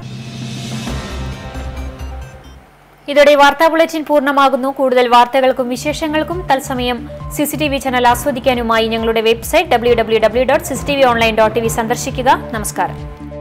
ഇതോടെ വാർത്താ ബുള്ളറ്റിൻ പൂർണ്ണമാകുന്നു കൂടുതൽ വാർത്തകൾക്കും വിശേഷങ്ങൾക്കും തത്സമയം സിസിടിവി ചാനൽ ആസ്വദിക്കാനുമായി ഞങ്ങളുടെ website W W W dot CCTV online dot T V സന്ദർശിക്കുക നമസ്കാരം